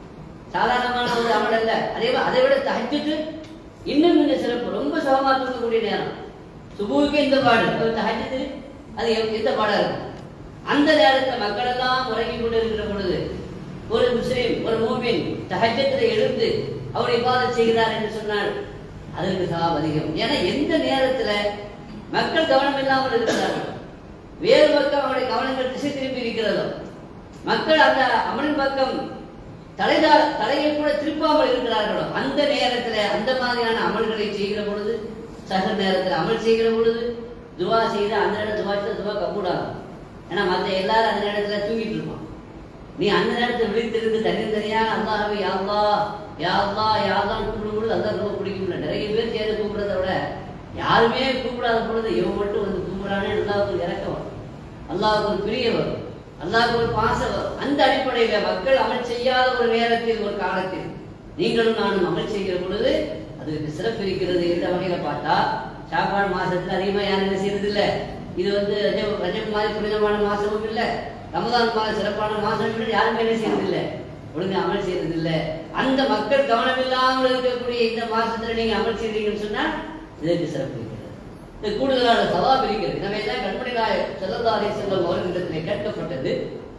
[SPEAKER 1] சாதாரணமான ஒரு அமல் அல்ல அதே வ- அதை விட தஹஜ்ஜுக்கு இன்னும் கொஞ்சம் சிறப்பு ரொம்ப சுகமா தூங்கக்கூடிய நேரம் சுபுவுக்கு இந்த பாடு ஒரு தஹஜ்ஜுக்கு அது எவ்- எந்த பாடா இருக்கும் அந்த நேரத்துல மக்கள் எல்லாம் உறங்கி கொண்டு இருக்கிற பொழுது ஒரு முஸ்லீம் ஒரு மூமின் தஹஜ்ஜத்துல எழுந்து அவர் இவ்வாறு செய்கிறார் என்று சொன்னால் அதற்கு சவாப் அதிகம் ஏன்னா எந்த நேரத்துல மக்கள் கவனம் இல்லாமல் இருக்கிறார்கள் வேறு பக்கம் அவருடைய கவனங்கள் திசை திரும்பி இருக்கிறதோ மக்கள் அந்த அமலின் பக்கம் தலைதா தலையை கூட திருப்பாமல் இருக்கிறார்களோ அந்த நேரத்துல அந்த மாதிரியான அமல்களை செய்கிற பொழுது சக நேரத்துல அமல் செய்கிற பொழுது துவா செய்து அந்த நேரம் துவா செய்த துவா கக்கூடாகும் ஏன்னா மத்த எல்லாரும் அந்த நேரத்துல தூங்கிட்டு இருப்பான் நீ அந்த நேரத்தில் விழித்திருந்து தனித்தனியா அல்லாஹ்வை யா அல்லாஹ் யா அல்லாஹ் யா அல்லாஹ்னு கூப்பிடும் பொழுது அல்லாஹ் ரொம்ப பிடிக்கும்ல நிறைய பேர் சேர்ந்து கூப்பிடுறத விட யாருமே கூப்பிடாத பொழுது இவன் மட்டும் வந்து கூப்பிடானே அல்லாவுக்கு ஒரு இறக்கம் வரும் அல்லாவுக்கு ஒரு பிரிய வரும் அல்லாவுக்கு ஒரு பாசம் வரும் அந்த அடிப்படையில மக்கள் அமல் செய்யாத ஒரு நேரத்தில் ஒரு காலத்தில் நீங்களும் நானும் அமல் செய்கிற பொழுது அதுக்கு சிறப்பு இருக்கிறது என்ற வகையில பார்த்தா ஷாபான் மாசத்துல அதிகமா யாரும் என்ன செய்யறது இல்ல இது வந்து ரஜப் ரஜப் மாதிரி புனிதமான மாசமும் இல்ல ரமதான் மாதிரி சிறப்பான மாசம் இல்லை யாருமே என்ன செய்யறது இல்ல ஒழுங்கு அமல் செய்யறது இல்ல அந்த மக்கள் கவனம் இல்லாமல் இருக்கக்கூடிய இந்த மாசத்துல நீங்க அமல் செய்றீங்கன்னு சொன்னா இதற்கு சிறப்பு இருக்கிறது இது கூடுதலான சவாப் இருக்கிறது நம்ம எல்லாம் கண்மணி நாய செல்லதாரி செல்வம் அவர்களிடத்திலே கேட்கப்பட்டது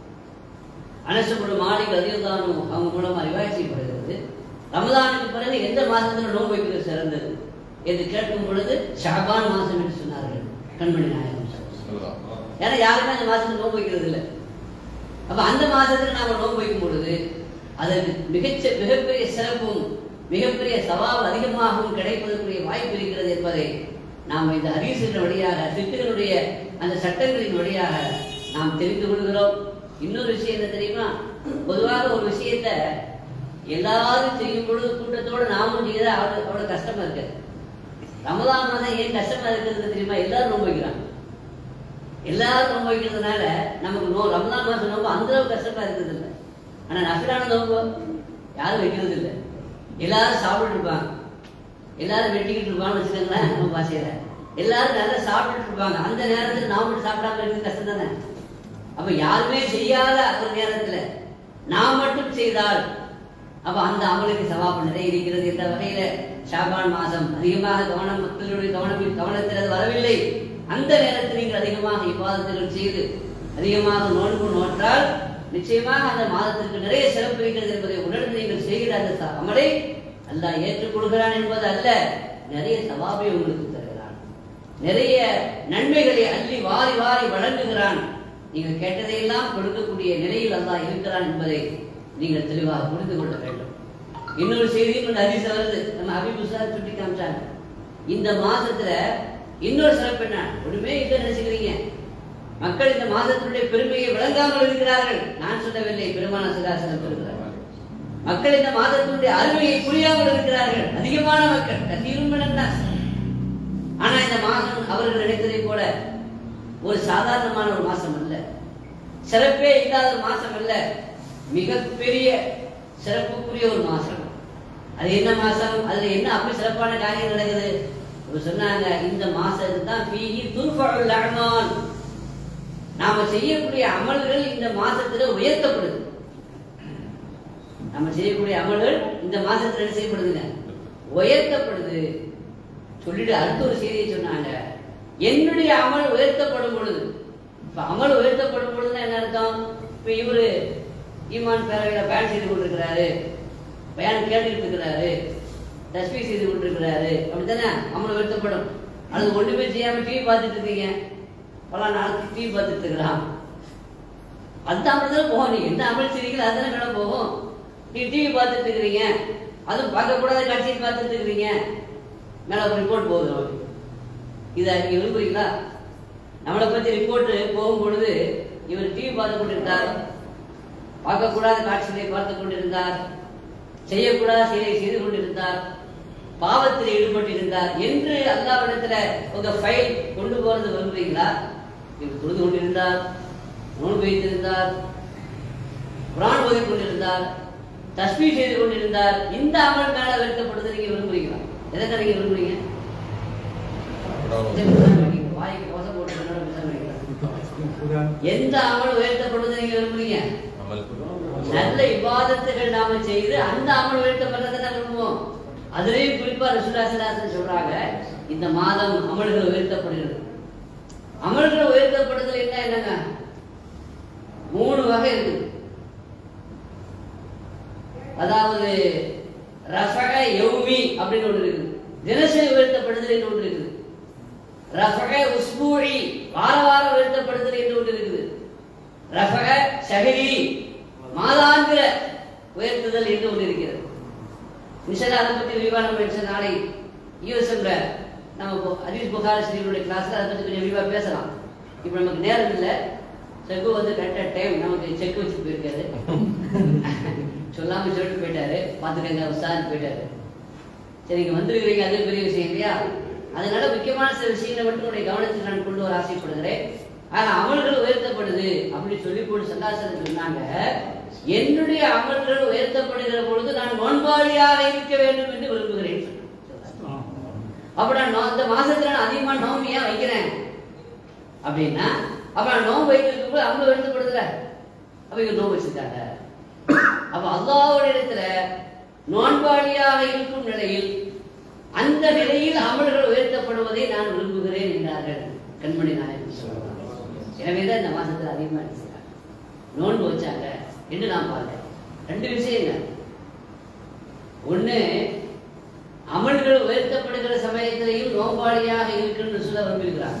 [SPEAKER 1] அனசப்படும் மாளிகை அதிகதானும் அவங்க மூலமா ரிவாய் செய்யப்படுகிறது ரமதானுக்கு பிறகு எந்த மாசத்துல நோன்பு வைக்கிறது சிறந்தது என்று கேட்கும் பொழுது ஷாபான் மாசம் என்று சொன்னார்கள் கண்மணி நாயகம் ஸல்லல்லாஹு அலைஹி வஸல்லம். ஏன்னா யாருமே அந்த மாசத்துல நோன்பு வைக்கிறது இல்லை அப்ப அந்த மாசத்துல நாம நோன்பு வைக்கும் பொழுது அதற்கு மிகச்ச மிகப்பெரிய சிறப்பும் மிகப்பெரிய சவால் அதிகமாகவும் கிடைப்பதற்குரிய வாய்ப்பு இருக்கிறது என்பதை நாம் இந்த ஹதீஸின் வழியாக சித்துகளுடைய அந்த சட்டங்களின் வழியாக நாம் தெரிந்து கொள்கிறோம் இன்னொரு விஷயம் என்ன தெரியுமா பொதுவாக ஒரு விஷயத்த எல்லாரும் செய்யும் பொழுது கூட்டத்தோட நாமும் செய்யற அவ்வளவு அவ்வளவு கஷ்டமா இருக்கு ரமதான் மாதம் ஏன் கஷ்டமா இருக்கிறது தெரியுமா எல்லாரும் நோன்பு வைக்கிறாங்க எல்லாரும் நோன்பு வைக்கிறதுனால நமக்கு நோ ரமலான் மாசம் நோன்பு அந்த அளவுக்கு கஷ்டமா இருக்கிறது இல்லை ஆனா நஃபிலான நோன்பு யாரும் வைக்கிறது இல்லை எல்லாரும் சாப்பிட்டு இருப்பாங்க எல்லாரும் வெட்டிக்கிட்டு இருப்பாங்கன்னு வச்சுக்கோங்களேன் நம்ம பாசையில எல்லாரும் நல்லா சாப்பிட்டுட்டு இருப்பாங்க அந்த நேரத்துல நான் மட்டும் சாப்பிடாம இருக்கிறது கஷ்டம் தானே அப்ப யாருமே செய்யாத ஒரு நேரத்துல நான் மட்டும் செய்தால் அப்ப அந்த அமலுக்கு சவாபம் நிறைய இருக்கிறது என்ற வகையில ஷாபான் மாதம் அதிகமாக கவனம் மக்களுடைய கவனம் கவனத்தில் அது வரவில்லை அந்த நேரத்தில் நீங்கள் அதிகமாக இவ்வாதத்துகள் செய்து அதிகமாக நோன்பு நோற்றால் நிச்சயமாக அந்த மாதத்திற்கு நிறைய சிறப்பு இருக்கிறது என்பதை உணர்ந்து நீங்கள் செய்கிற அந்த ச- அமலை அல்லாஹ் ஏற்றுக்கொள்கிறான் என்பது அல்ல நிறைய சவாபை உங்களுக்கு தருகிறான் நிறைய நன்மைகளை அள்ளி வாரி வாரி வழங்குகிறான் நீங்கள் கேட்டதையெல்லாம் கொடுக்கக்கூடிய நிலையில் அல்லாஹ் இருக்கிறான் என்பதை நீங்கள் தெளிவாக புரிந்து கொள்ள வேண்டும் இன்னொரு செய்தியும் இந்த ஹதீஸ் வருது நம்ம அபிபுசார் சுட்டி காமிச்சாங்க இந்த மாசத்துல இன்னொரு சிறப்பு என்ன ஒண்ணுமே இல்லை நினைச்சுக்கிறீங்க மக்கள் இந்த மாதத்தினுடைய பெருமையை விளங்காமல் இருக்கிறார்கள் நான் சொல்லவில்லை பெருமான சிலாசனம் இருக்கிறார்கள் மக்கள் இந்த மாதத்தினுடைய அருமையை புரியாமல் இருக்கிறார்கள் அதிகமான மக்கள் கத்தீரும் ஆனா இந்த மாதம் அவர்கள் நினைத்ததை போல ஒரு சாதாரணமான ஒரு மாசம் அல்ல சிறப்பே இல்லாத ஒரு மாசம் அல்ல மிகப்பெரிய சிறப்புக்குரிய ஒரு மாசம் அது என்ன மாசம் அதுல என்ன அப்படி சிறப்பான காரியம் நடக்குது இவங்க சொன்னாங்க இந்த மாசத்துக்கு தான் ஃபீஹி துர்ஃபஉல் அமால் நாம செய்யக்கூடிய அமல்கள் இந்த மாசத்துல உயர்த்தப்படுது நம்ம செய்யக்கூடிய அமல்கள் இந்த மாசத்துல என்ன செய்யப்படுதுங்க உயர்த்தப்படுது சொல்லிட்டு அடுத்த ஒரு செய்தியை சொன்னாங்க என்னுடைய அமல் உயர்த்தப்படும் பொழுது இப்ப அமல் உயர்த்தப்படும் பொழுதுன்னா என்ன அர்த்தம் இப்ப இவரு ஈமான் பேரவையில பயன் செய்து கொண்டிருக்கிறாரு பயன் கேட்டுக்கிட்டு இருக்கிறாரு தஸ்மி செய்து கொண்டிருக்கிறாரு அப்படித்தானே அமல் உயர்த்தப்படும் அது ஒண்ணுமே செய்யாம டிவி பார்த்துட்டு இருக்கீங்க பல நாளைக்கு டிவி பார்த்துட்டு இருக்கிறான் அந்த அமல் தான் போகும் நீங்க என்ன அமல் செய்றீங்களோ அதுதானே மேடம் போகும் நீங்க டிவி பார்த்துட்டு இருக்கிறீங்க அதுவும் பார்க்கக்கூடாத காட்சியை பார்த்துட்டு இருக்கிறீங்க மேல ஒரு ரிப்போர்ட் போகுது நமக்கு இதை நீங்க விரும்புறீங்களா நம்மளை பத்தி ரிப்போர்ட் போகும் பொழுது இவர் டிவி பார்த்து கொண்டிருந்தார் பார்க்கக்கூடாத காட்சிகளை பார்த்து கொண்டிருந்தார் செய்யக்கூடாத செயலை செய்து கொண்டிருந்தார் பாவத்தில் ஈடுபட்டிருந்தார் என்று அல்லாவிடத்துல உங்க ஃபைல் கொண்டு போறது விரும்புறீங்களா இவர் தொழுது கொண்டிருந்தார் நோன்பு வைத்திருந்தார் குரான் ஓதி கொண்டிருந்தார் தஸ்மீ செய்து கொண்டிருந்தார் இந்த அமல் மேல வருத்தப்படுறது நீங்க விரும்புறீங்களா எதை நீங்க விரும்புறீங்க சரி, பேசாம இருக்கீங்க. வாய்க்கு கோசம் போட்டு என்னோட பேசாம இருக்கீங்களா? எந்த அமல் உயர்த்தப்படுவதை நீங்க விரும்புறீங்க நல்ல இபாதத்துகள் நாம செய்து அந்த அமல் உயர்த்தப்படுறதை தான் விரும்புவோம் அதுலயும் குறிப்பா ரசூலாசனாசன் சொல்றாங்க இந்த மாதம் அமல்கள் உயர்த்தப்படுகிறது அமல்கள் உயர்த்தப்படுதல் என்ன என்னங்க மூணு வகை இருக்குது அதாவது ரஃபக யௌமி அப்படின்னு ஒன்று இருக்குது தினசரி உயர்த்தப்படுதல் என்று ஒன்று இருக்குது ரஃபக உஸ்பூழி வார வாரம் உயர்த்தப்படுதல் என்று ஒன்று இருக்குது ரஃபக ஷஹரி மாதாந்திர உயர்த்துதல் என்று ஒன்று இருக்கிறது நிஷலா அதை பற்றி விரிவான பேச நாளை யூஎஸ்எம்ல நம்ம இப்போ அஜீஸ் புகாரி ஸ்ரீனுடைய கிளாஸ்ல அதை பற்றி கொஞ்சம் விரிவாக பேசலாம் இப்போ நமக்கு நேரம் இல்லை செக்கு வந்து கரெக்டாக டைம் நமக்கு செக் வச்சு போயிருக்காரு சொல்லாம சொல்லிட்டு போயிட்டாரு பார்த்துக்கங்க உஸ்தான்னு போயிட்டாரு சரி இங்க வந்திருக்கிறீங்க அது பெரிய விஷயம் இல்லையா அதனால முக்கியமான சில விஷயங்களை மட்டும் உங்களுடைய கவனத்துக்கு நான் கொண்டு வர ஆசைப்படுகிறேன் ஆனா அமல்கள் உயர்த்தப்படுது அப்படின்னு சொல்லி போட்டு சந்தாசனம் சொன்னாங்க என்னுடைய அமல்கள் உயர்த்தப்படுகிற பொழுது நான் நோன்பாளியாக இருக்க வேண்டும் என்று விரும்புகிறேன் சொன்னாங்க. அப்ப நான் நோ- இந்த மாசத்துல நான் அதிகமா நோம்பு ஏன் வைக்கிறேன் அப்படின்னா அப்ப நான் நோம்பு வைக்கிறதுக்கு போது அமல் உயர்த்தப்படுதுல அப்ப இவங்க நோம்பு வச்சுட்டாங்க அப்ப அல்லாஹ்வுடைய இடத்துல நோன்பாளியாக இருக்கும் நிலையில் அந்த நிலையில் அமல்கள் உயர்த்தப்படுவதை நான் விரும்புகிறேன் என்றார்கள் கண்மணி நாயகம் சொல்லுவாங்க எனவேதான் இந்த மாசத்துல அதிகமா செய்றாங்க நோன்பு வச்சாங்க என்று நான் பார்த்தேன் ரெண்டு விஷயங்க ஒண்ணு அமல்கள் உயர்த்தப்படுகிற சமயத்திலையும் நோம்பாளியாக இருக்குன்னு சொல்ல விரும்புகிறாங்க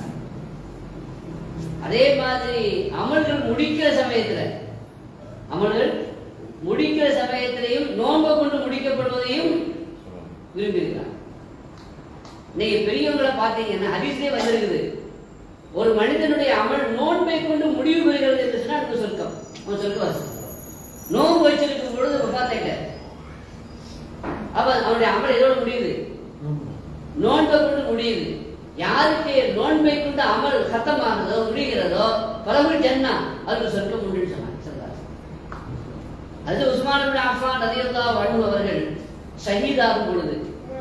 [SPEAKER 1] அதே மாதிரி அமல்கள் முடிக்கிற சமயத்துல அமல்கள் முடிக்கிற சமயத்திலையும் நோன்பை கொண்டு முடிக்கப்படுவதையும் விரும்புகிறார் நீங்க பெரியவங்களை பார்த்தீங்கன்னா ஹதீஸ்லயே வந்திருக்குது ஒரு மனிதனுடைய அமல் நோன்பை கொண்டு முடிவு பெறுகிறது என்று சொன்னா அதுக்கு சொர்க்கம் அவன் சொர்க்கவாசி நோன்பு வச்சிருக்கும் பொழுது பார்த்தாயிட்டார் அப்ப அவனுடைய அமல் எதோட முடியுது நோன்பை கொண்டு முடியுது யாருக்கு நோன்பை கொண்டு அமல் சத்தமானதோ முடிகிறதோ பலமுறை ஜன்னா அதுக்கு சொர்க்கம் உண்டுன்னு சொன்னாங்க சொல்றாரு அது உஸ்மான் இப்னு அஃபான் ரலியல்லாஹு அன்ஹு அவர்கள் ஷஹீதாகும் பொழுது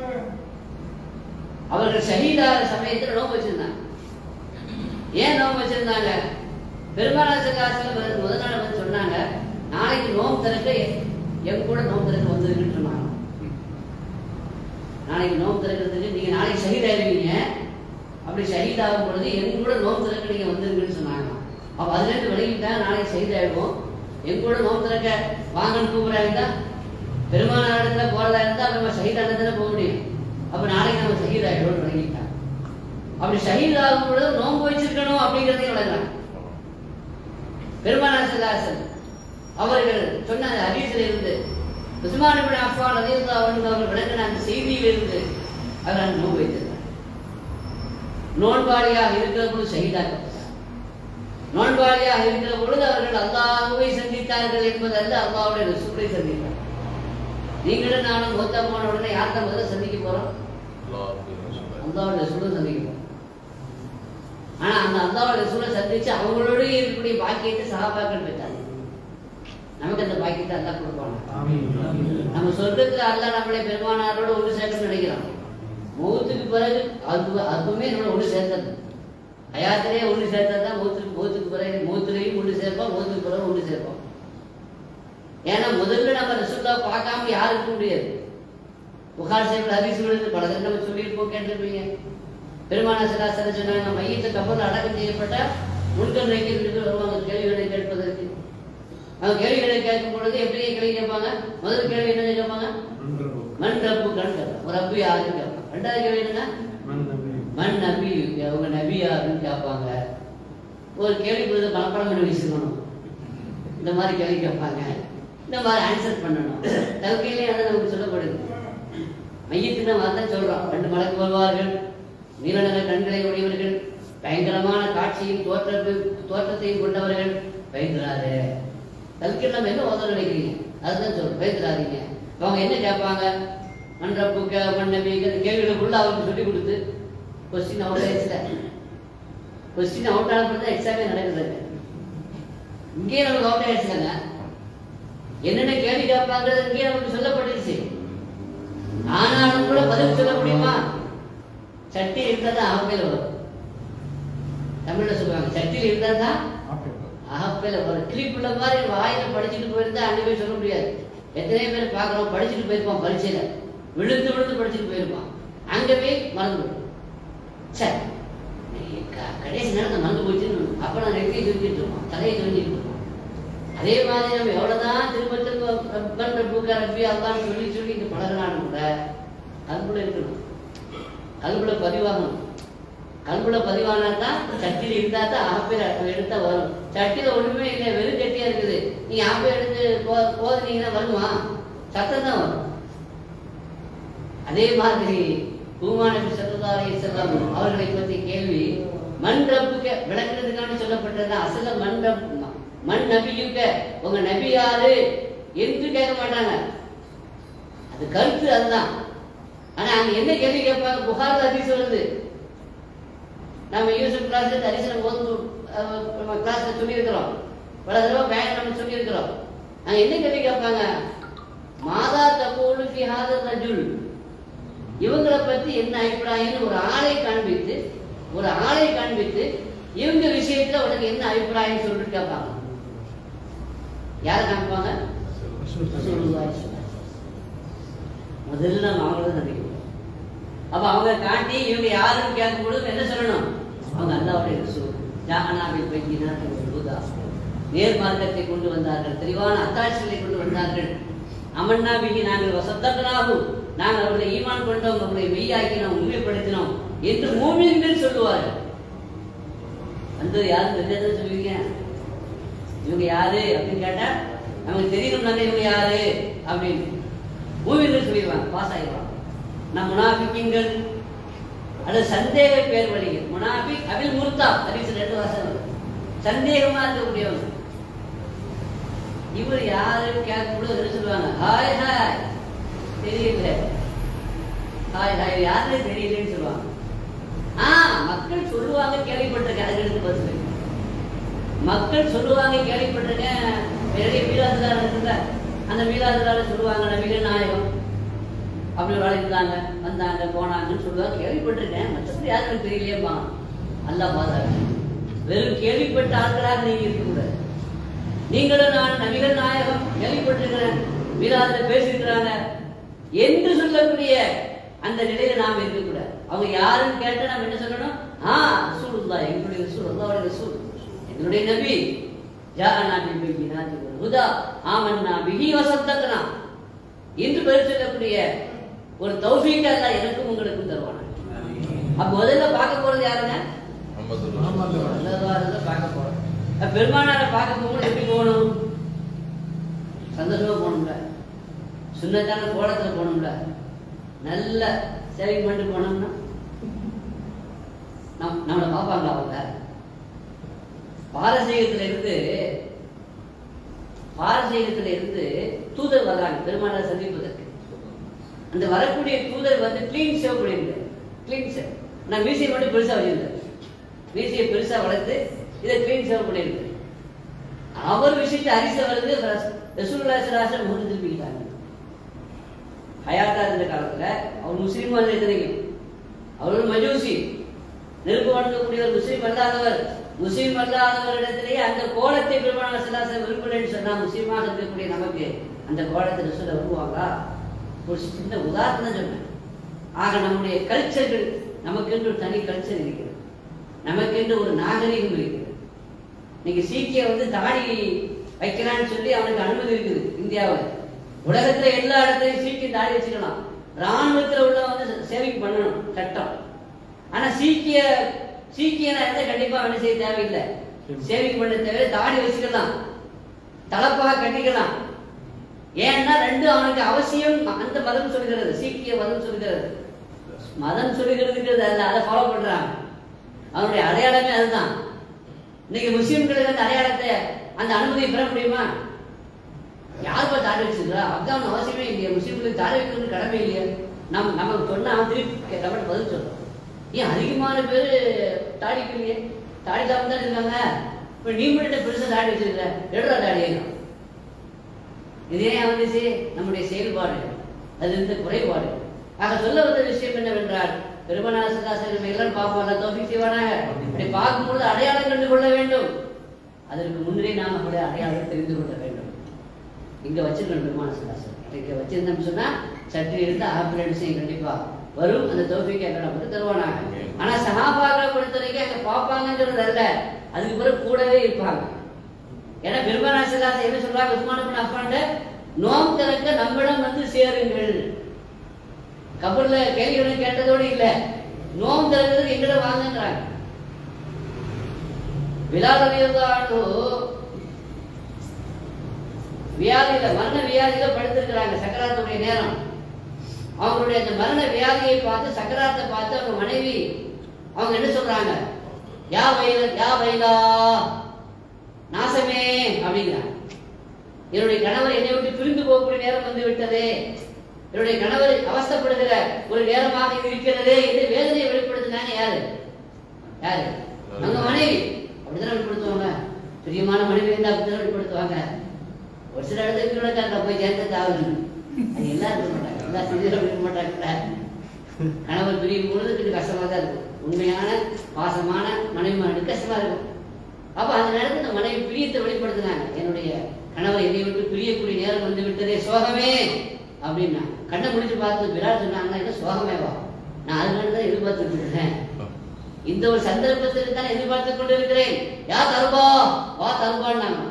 [SPEAKER 1] அவர்கள் ஷஹீதாகிற சமயத்தில் நோன்பு வச்சிருந்தாங்க ஏன் நோன்பு வச்சிருந்தாங்க பெருமாள் சகாசில முதல் நாள் வந்து சொன்னாங்க நாளைக்கு நோன்பு திறக்க என் கூட நோன்பு திறக்க வந்திருக்குன்னு சொன்னாங்க நாளைக்கு நோன்பு திறக்கிறதுக்கு நீங்க நாளைக்கு ஷஹீதாயிருவீங்க அப்படி ஷஹீதாகும் பொழுது என் கூட நோன்பு திறக்க நீங்க வந்திருக்குன்னு சொன்னாங்க அப்ப அதுல இருந்து விலகிட்டாங்க நாளைக்கு ஷஹீதாயிடுவோம் என் கூட நோன்பு திறக்க வாங்கன்னு கூப்பிடுறாங்க பெருமான இடத்துல போறதா இருந்தா நம்ம ஷஹீதா இடத்துல போக முடியும் அப்ப நாளைக்கு நம்ம ஷஹீத் ஆயிடுவோம் விளங்கிட்டாங்க அப்படி ஷஹீத் ஆகும் பொழுது நோன்பு வச்சிருக்கணும் அப்படிங்கிறதையும் விளங்குறாங்க பெருமானார் ஸல்லல்லாஹு அவர்கள் சொன்ன அந்த ஹதீஸில் இருந்து உஸ்மான் இப்னு அஃபான் ரலியல்லாஹு அன்ஹு அவர்கள் விளங்கின அந்த செய்தியில் இருந்து அவர் அந்த நோன்பு வைத்திருந்தார் நோன்பாளியாக இருக்கிற பொழுது ஷஹீதாக்கப்பட்டார் நோன்பாளியாக இருக்கிற பொழுது அவர்கள் அல்லாஹ்வை சந்தித்தார்கள் என்பதல்ல அல்லாஹ்வுடைய ரசூலை சந்தித்தார் நீங்களும் நானும் மொத்த போன உடனே யார்கிட்ட முதல்ல சந்திக்க போறோம் அல்லாவுடைய ரசூலை சந்திக்க போறோம் ஆனா அந்த அல்லாவுடைய ரசூலை சந்திச்சு அவங்களோட இருக்கக்கூடிய பாக்கியத்தை சகாபாக்கள் பெற்றாங்க நமக்கு அந்த பாக்கியத்தை அல்லா கொடுப்பாங்க நம்ம சொர்க்கத்துல அல்லாஹ் நம்மளை பெருமானாரோட ஒன்று சேர்க்கணும்னு நினைக்கிறோம் மௌத்துக்கு பிறகு அது அதுவுமே நம்மளை ஒன்று சேர்த்தது அயாத்திலே ஒன்று சேர்த்தது தான் மௌத்துக்கு மௌத்துக்கு பிறகு மௌத்துலையும் ஒன்று சேர்ப்போம் மௌத்துக்கு பிறகு ஒன்று சேர்ப்போம் ஏன்னா முதல்ல நம்ம ரசூல்லா பார்க்காம யாரும் இருக்க முடியாது புகார் சேவல் ஹதீஸ்களுக்கு பல தடவை நம்ம சொல்லியிருப்போம் கேட்டிருப்பீங்க பெருமான சராசரி சொன்னாங்க மையத்தை கப்பல் அடக்கம் செய்யப்பட்ட முன்கண் வைக்கிறதுக்கு வருவாங்க கேள்விகளை கேட்பதற்கு அவங்க கேள்விகளை கேட்கும் பொழுது எப்படி கேள்வி கேட்பாங்க முதல் கேள்வி என்ன கேட்பாங்க மண் ரப்பு கண் கேட்பாங்க ஒரு ரப்பு யாருன்னு கேட்பாங்க ரெண்டாவது கேள்வி என்னங்க மண் நபி அவங்க நபி யாருன்னு கேட்பாங்க ஒரு கேள்வி கொடுத்து மனப்பாடம் பண்ணி வச்சுக்கணும் இந்த மாதிரி கேள்வி கேட்பாங்க இந்த மாதிரி ஆன்சர் பண்ணணும் தவக்கையிலே அதை நமக்கு சொல்லப்படுது மையத்தின தான் சொல்றோம் ரெண்டு மலைக்கு வருவார்கள் நீலநிற கண்களை உடையவர்கள் பயங்கரமான காட்சியும் தோற்றத்து தோற்றத்தையும் கொண்டவர்கள் பயந்துடாதே தல்கில் நம்ம என்ன ஓத நினைக்கிறீங்க அதுதான் சொல்றோம் பயந்துடாதீங்க அவங்க என்ன கேட்பாங்க மன்றப்புக்க மண்ணபிங்க கேள்விகளுக்குள்ள அவருக்கு சொல்லி கொடுத்து கொஸ்டின் அவுட் ஆயிடுச்சுல கொஸ்டின் அவுட் ஆன தான் எக்ஸாமே நடக்குதுங்க இங்கேயே நமக்கு அவுட் ஆயிடுச்சுங்க என்னென்ன கேள்வி கேட்பாங்கிறது இங்கேயே நமக்கு சொல்லப்பட்டுருச்சு ஆனாலும் கூட பதில் சொல்ல முடியுமா சட்டி இருந்தா தான் அகப்பையில் வரும் தமிழ்ல சொல்லுவாங்க சட்டியில் இருந்தா தான் அகப்பையில் வரும் கிளிப்புள்ள மாதிரி வாயில படிச்சுட்டு போயிருந்தா அங்கே போய் சொல்ல முடியாது எத்தனை பேர் பார்க்குறோம் படிச்சுட்டு போயிருப்பான் பரீட்சையில விழுந்து விழுந்து படிச்சுட்டு போயிருப்பான் அங்க போய் மறந்து போயிடும் சரி க- கடைசி நேரத்தில் மறந்து போச்சுன்னு அப்ப நான் நெத்தியை சொல்லிட்டு இருப்போம் தலையை சொல்லிட்டு இருப்போம் அதே மாதிரி நம்ம எவ்வளவுதான் திரும்ப திரும்ப ரப்பன் ரப்புக்க ரப்பி அல்லான்னு சொல்லி சொல்லி இங்க பழகினாலும் கூட கல்புல இருக்கணும் கல்புல பதிவாகணும் கல்புல பதிவானா தான் சட்டியில் இருந்தா தான் ஆப்பையில் எடுத்தா வரும் சட்டியில ஒண்ணுமே இல்லை வெறும் சட்டியா இருக்குது நீங்க ஆப்பை எடுத்து போ போதுனீங்கன்னா வருமா சத்தம் தான் வரும் அதே மாதிரி பூமாநபி சல்லல்லாஹு அலைஹி வஸல்லம் அவர்களை பற்றி கேள்வி மண் ரப்புக்க விளக்குறதுக்கான சொல்லப்பட்டது அசல மண் ரப் மண் நபியுக்க உங்க நபி யாரு என்று கேட்க மாட்டாங்க அது கருத்து அதுதான் ஆனா அங்க என்ன கேள்வி கேட்பாங்க புகார் ஹதீஸ் வருது நம்ம யூசுப் கிளாஸ் தரிசனம் போது நம்ம கிளாஸ்ல சொல்லியிருக்கிறோம் பல தடவை பேங்க் நம்ம சொல்லியிருக்கிறோம் அங்க என்ன கேள்வி கேட்பாங்க மாதா தப்போடு ஃபிஹாத ரஜுல் இவங்களை பத்தி என்ன அபிப்பிராயம்னு ஒரு ஆளை காண்பித்து ஒரு ஆளை காண்பித்து இவங்க விஷயத்துல உனக்கு என்ன அபிப்பிராயம் சொல்லிட்டு கேட்பாங்க யாரை காமிப்பாங்க ரசூலுல்லாஹி ஸல்லல்லாஹு அலைஹி வஸல்லம். முதல்ல நம்ம அவங்கள தான் நம்பிக்கணும் அப்ப அவங்க காட்டி இவங்க யாருன்னு கேட்கும் பொழுது என்ன சொல்லணும் அவங்க அல்லாவுடைய ரசூல் ஜாகனாவில் பைக்கினா ஹுதா நேர் மார்க்கத்தை கொண்டு வந்தார்கள் தெளிவான அத்தாட்சிகளை கொண்டு வந்தார்கள் அமன்னா பிகி நாங்கள் வசத்தகனாகும் நாங்கள் அவர்களை ஈமான் கொண்டோம் அவர்களை மெய்யாக்கினோம் உண்மைப்படுத்தினோம் என்று மூமின்கள் சொல்லுவார்கள் வந்தது யாரும் தெரியாத சொல்லுவீங்க இவங்க யாரு அப்படின்னு கேட்டா நமக்கு தெரியணும் தானே இவங்க யாரு அப்படின்னு மூவிகள் சொல்லிடுவாங்க பாஸ் ஆகிடுவாங்க நான் முனாஃபிக்கிங்கள் அது சந்தேக பேர் வழிகள் முனாஃபிக் அபில் முர்த்தா ஹதீஸ் ரெண்டு வாசம் வருது. சந்தேகமா இருக்கக்கூடியவங்க இவர் யாருன்னு கேட்கும்போது என்ன சொல்லுவாங்க ஹாய் ஹாய் தெரியல ஹாய் ஹாய் யாருன்னு தெரியலன்னு சொல்லுவாங்க ஆ மக்கள் சொல்லுவாங்க கேள்விப்பட்டிருக்கேன் அதுக்கு எடுத்து பதில் மக்கள் சொல்லுவாங்க கேள்விப்பட்டிருக்கேன் பெரிய மீராதுலார் இருக்குல்ல அந்த மீராதுலார சொல்லுவாங்க நபிகள் நாயகம் அப்படி வளைந்தாங்க வந்தாங்க போனாங்கன்னு சொல்லுவாங்க கேள்விப்பட்டிருக்கேன் மற்றபடி யாரும் எனக்கு தெரியலையேப்பா அல்லாஹ் பாதாங்க வெறும் கேள்விப்பட்ட ஆட்களாக நீங்க இருக்கக்கூடாது நீங்களும் நான் நபிகள் நாயகம் கேள்விப்பட்டிருக்கிறேன் மீராதுல பேசியிருக்கிறாங்க என்று சொல்லக்கூடிய அந்த நிலையில நாம் இருக்கக்கூடாது அவங்க யாருன்னு கேட்டா நம்ம என்ன சொல்லணும் ஆ ரசூலுல்லா எங்களுடைய ரசூல் அல்லாவுடைய ரசூல் எங்களுடைய நபி ஜாஅனா பில் பையினாத்தி வல் ஹுதா ஆமன்னா பிஹி வஸத்தக்னா என்று பெயர் சொல்லக்கூடிய ஒரு தௌஃபீக் அல்லாஹ் எனக்கும் உங்களுக்கும் தருவானா அப்ப முதல்ல பார்க்க போறது யாருங்க அல்லாஹ் தான் பார்க்க போறோம் அப்ப பெருமானாரை பார்க்க போகணும் எப்படி போகணும் சந்தோஷமா போகணும்ல சுண்ணத்தான கோலத்துல போகணும்ல நல்ல சேவிங் பண்ணிட்டு போனோம்னா நம் நம்மளை பார்ப்பாங்களா அவங்க பாரசீகத்துல இருந்து பாரசீகத்துல இருந்து தூதர் வர்றாங்க பெருமானாரை சந்திப்பதற்கு அந்த வரக்கூடிய தூதர் வந்து கிளீன் சேவ் பண்ணியிருந்தார் கிளீன் சேவ் நான் மீசையை மட்டும் பெருசா வச்சிருந்தேன் மீசையை பெருசா வளர்த்து இதை கிளீன் சேவ் பண்ணியிருந்தேன் அவர் விஷயத்தை அரிச வருது ரசூல்லா சலாசன் முகத்து திருப்பிக்கிட்டாங்க ஹயாத்தா இருந்த காலத்துல அவர் முஸ்லீம் வந்து எத்தனைக்கும் அவர் ஒரு மஜூசி நெருப்பு வணங்கக்கூடிய ஒரு முஸ்லீம் அல்லாதவர் முஸ்லீம் அல்லாதவரிடத்திலேயே அந்த கோலத்தை பெருமான சலாசன் விரும்பலன்னு சொன்னா முஸ்லீமாக இருக்கக்கூடிய நமக்கு அந்த கோலத்தை ரசூலை வருவாங்களா ஒரு சின்ன உதாரணம் சொன்னேன் ஆக நம்முடைய கல்ச்சர்கள் நமக்கென்று ஒரு தனி கல்ச்சர் இருக்கிறது நமக்கென்று ஒரு நாகரிகம் இருக்கிறது நீங்க சீக்கிய வந்து தாடி வைக்கிறான்னு சொல்லி அவனுக்கு அனுமதி இருக்குது இந்தியாவில் உலகத்துல எல்லா இடத்துலயும் சீக்கியம் தாடி வச்சுக்கலாம் ராணுவத்துல உள்ள வந்து சேவிங் பண்ணணும் சட்டம் ஆனா சீக்கிய சீக்கியனா இருந்தா கண்டிப்பா என்ன செய்ய தேவையில்லை சேவிங் பண்ண தேவை தாடி வச்சுக்கலாம் தலப்பாக கட்டிக்கலாம் ஏன்னா ரெண்டு அவனுக்கு அவசியம் அந்த மதம் சொல்கிறது சீக்கிய மதம் சொல்கிறது மதம் சொல்லுகிறதுக்கு அல்ல அதை ஃபாலோ பண்றாங்க அவனுடைய அடையாளமே அதுதான் இன்னைக்கு முஸ்லீம்களுக்கு அந்த அடையாளத்தை அந்த அனுமதியை பெற முடியுமா யாருப்பா தாடி வச்சிருக்கா அதான் அவசியமே இல்லையா முஸ்லீம்களுக்கு தாடி வைக்கிறது கடமை இல்லையா நம்ம நம்ம சொன்னா அவன் திருப்பி நம்ம பதில் சொல்றோம் ஏன் அதிகமான பேர் தாடி இல்லையே தாடி இல்லாம தான் இருக்காங்க இப்ப நீ மட்டும் பெருசா தாடி வச்சிருக்க எடுறா தாடி இதே வந்துச்சு நம்முடைய செயல்பாடு அது இருந்த குறைபாடு ஆக சொல்ல வந்த விஷயம் என்னவென்றால் பெருமனாசதாசன் எல்லாம் பார்ப்பாங்க தோஃபி செய்வானாக அப்படி பார்க்கும்பொழுது அடையாளம் கண்டு கொள்ள வேண்டும் அதற்கு முன்னரே நாம் நம்முடைய அடையாளம் தெரிந்து கொள்ள வேண்டும் இங்க வச்சிருக்கணும் பெருமானசதாசன் இங்க வச்சிருந்தோம்னு சொன்னா சற்று இருந்து ஆப்பிள் அடிச்சு கண்டிப்பா வரும் அந்த தோஃபிக்கு எங்களை நமக்கு தருவானாங்க ஆனா சகாபாக்களை பொறுத்தவரைக்கும் அங்க பார்ப்பாங்கங்கிறது அல்ல அதுக்கு பிறகு கூடவே இருப்பாங்க ஏன்னா பெருமானாசதாசன் என்ன சொல்றாங்க உஸ்மான் பின் அஃபான்ட நோம் திறக்க நம்மிடம் வந்து சேருங்கள் கபர்ல கேள்வி கேட்டதோடு இல்ல நோம் திறக்கிறதுக்கு எங்கிட்ட வாங்குங்கிறாங்க விழாவியதானோ வியாதியில மரண வியாதியில படுத்திருக்கிறாங்க சக்கராத்துடைய நேரம் அவங்களுடைய அந்த மரண வியாதியை பார்த்து சக்கராத்தை பார்த்து அவங்க மனைவி அவங்க என்ன சொல்றாங்க யா வயல யா வயலா நாசமே அப்படிங்கிறாங்க என்னுடைய கணவர் என்னை விட்டு பிரிந்து போகக்கூடிய நேரம் வந்து விட்டதே என்னுடைய கணவர் அவஸ்தப்படுகிற ஒரு நேரமாக இது இருக்கிறதே என்று வேதனையை வெளிப்படுத்தினாங்க யாரு யாரு அங்க மனைவி அப்படிதான் வெளிப்படுத்துவாங்க பிரியமான மனைவி இருந்தா அப்படிதான் வெளிப்படுத்துவாங்க ஒரு சில இடத்துல கூட போய் சேர்ந்து ஆகுது அது எல்லாரும் இருக்க மாட்டாங்க எல்லா சிறியரும் இருக்க மாட்டாங்க கணவர் பிரியும் பொழுது கொஞ்சம் கஷ்டமா தான் இருக்கும் உண்மையான பாசமான மனைவி மகனுக்கு கஷ்டமா இருக்கும் அப்ப அந்த நேரத்தில் இந்த மனைவி பிரியத்தை வெளிப்படுத்தினாங்க என்னுடைய கணவர் என்னை விட்டு பிரியக்கூடிய நேரம் வந்து விட்டதே சோகமே அப்படின்னா கண்ணை முடிச்சு பார்த்து விராட் சொன்னாங்க என்ன சோகமேவா நான் அதனால தான் எதிர்பார்த்துட்டு இருக்கிறேன் இந்த ஒரு சந்தர்ப்பத்திற்கு தான் எதிர்பார்த்து கொண்டு இருக்கிறேன் யா தருபா வா தருபான்னாங்க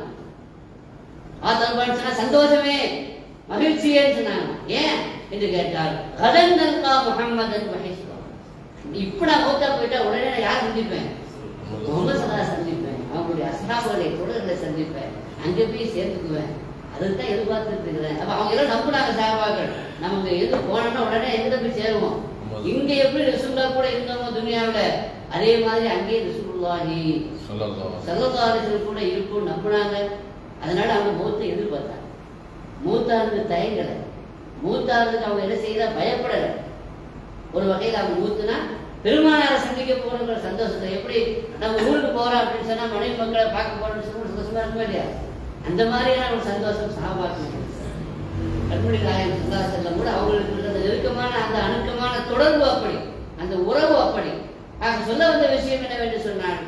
[SPEAKER 1] வா தருபான்னு சொன்னா சந்தோஷமே மகிழ்ச்சியேன்னு சொன்னாங்க ஏன் என்று கேட்டால் கடன் நல்கா முகமதன் மகேஷ் இப்ப நான் மௌத்தா போயிட்டா உடனே நான் யார் சந்திப்பேன் முகமது சல்லா சந்திப்பேன் அவங்களுடைய அஸ்ஹாபுகளை தொடர்களை சந்திப்பேன் அங்க போய் சேர்த்துக்குவேன் அதுக்கு தான் எதிர்பார்த்துட்டு இருக்கிறேன் அப்ப அவங்க எல்லாம் நம்புனாங்க சாபாக்கள் நமக்கு எது போனோம்னா உடனே எங்க போய் சேருவோம் இங்க எப்படி ரசூல்லா கூட இருந்தோமோ துனியாவுல அதே மாதிரி அங்கேயே ரசூலுல்லாஹி சல்லல்லாஹு கூட இருக்கும் நம்புனாங்க அதனால அவங்க மூத்தை எதிர்பார்த்தாங்க மூத்தாருக்கு தயங்கலை மூத்தாருக்கு அவங்க என்ன செய்யல பயப்படல ஒரு வகையில் அவங்க மூத்துனா பெருமானாரை சந்திக்க போறோங்கிற சந்தோஷத்தை எப்படி நம்ம ஊருக்கு போறோம் அப்படின்னு சொன்னா மனைவி மக்களை பார்க்க போறோம்னு சொல்லி சந்தோஷமா இருக்குமா இல்லையா அந்த மாதிரியான ஒரு சந்தோஷம் சாபாக்கு கண்மணி நாயகம் சுந்தா செல்லம் கூட அவங்களுக்கு இருந்த அந்த நெருக்கமான அந்த அணுக்கமான தொடர்பு அப்படி அந்த உறவு அப்படி ஆக சொல்ல வந்த விஷயம் என்னவென்று சொன்னான்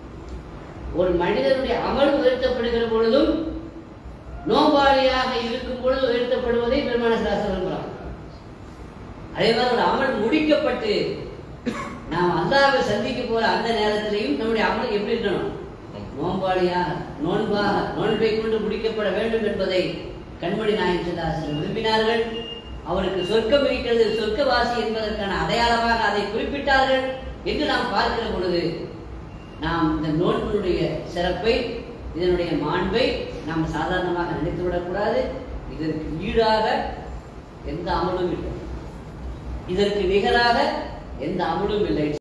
[SPEAKER 1] ஒரு மனிதனுடைய அமல் உயர்த்தப்படுகிற பொழுதும் நோபாளியாக இருக்கும் பொழுது உயர்த்தப்படுவதை பெருமான சாசனம் விரும்புகிறான் அதே மாதிரி ஒரு அமல் முடிக்கப்பட்டு நாம் அல்லாவை சந்திக்க போற அந்த நேரத்திலையும் நம்முடைய அமல் எப்படி இருக்கணும் நோம்பாளியா நோன்பா நோன்பை கொண்டு முடிக்கப்பட வேண்டும் என்பதை கண்மணி நாயன் செல்லாசன் விரும்பினார்கள் அவருக்கு சொர்க்கம் இருக்கிறது சொர்க்கவாசி என்பதற்கான அடையாளமாக அதை குறிப்பிட்டார்கள் என்று நாம் பார்க்கிற பொழுது நாம் இந்த நோன்பினுடைய சிறப்பை இதனுடைய மாண்பை நாம் சாதாரணமாக நினைத்து விடக்கூடாது இதற்கு ஈடாக எந்த அமலும் இல்லை இதற்கு நிகராக எந்த அமலும் இல்லை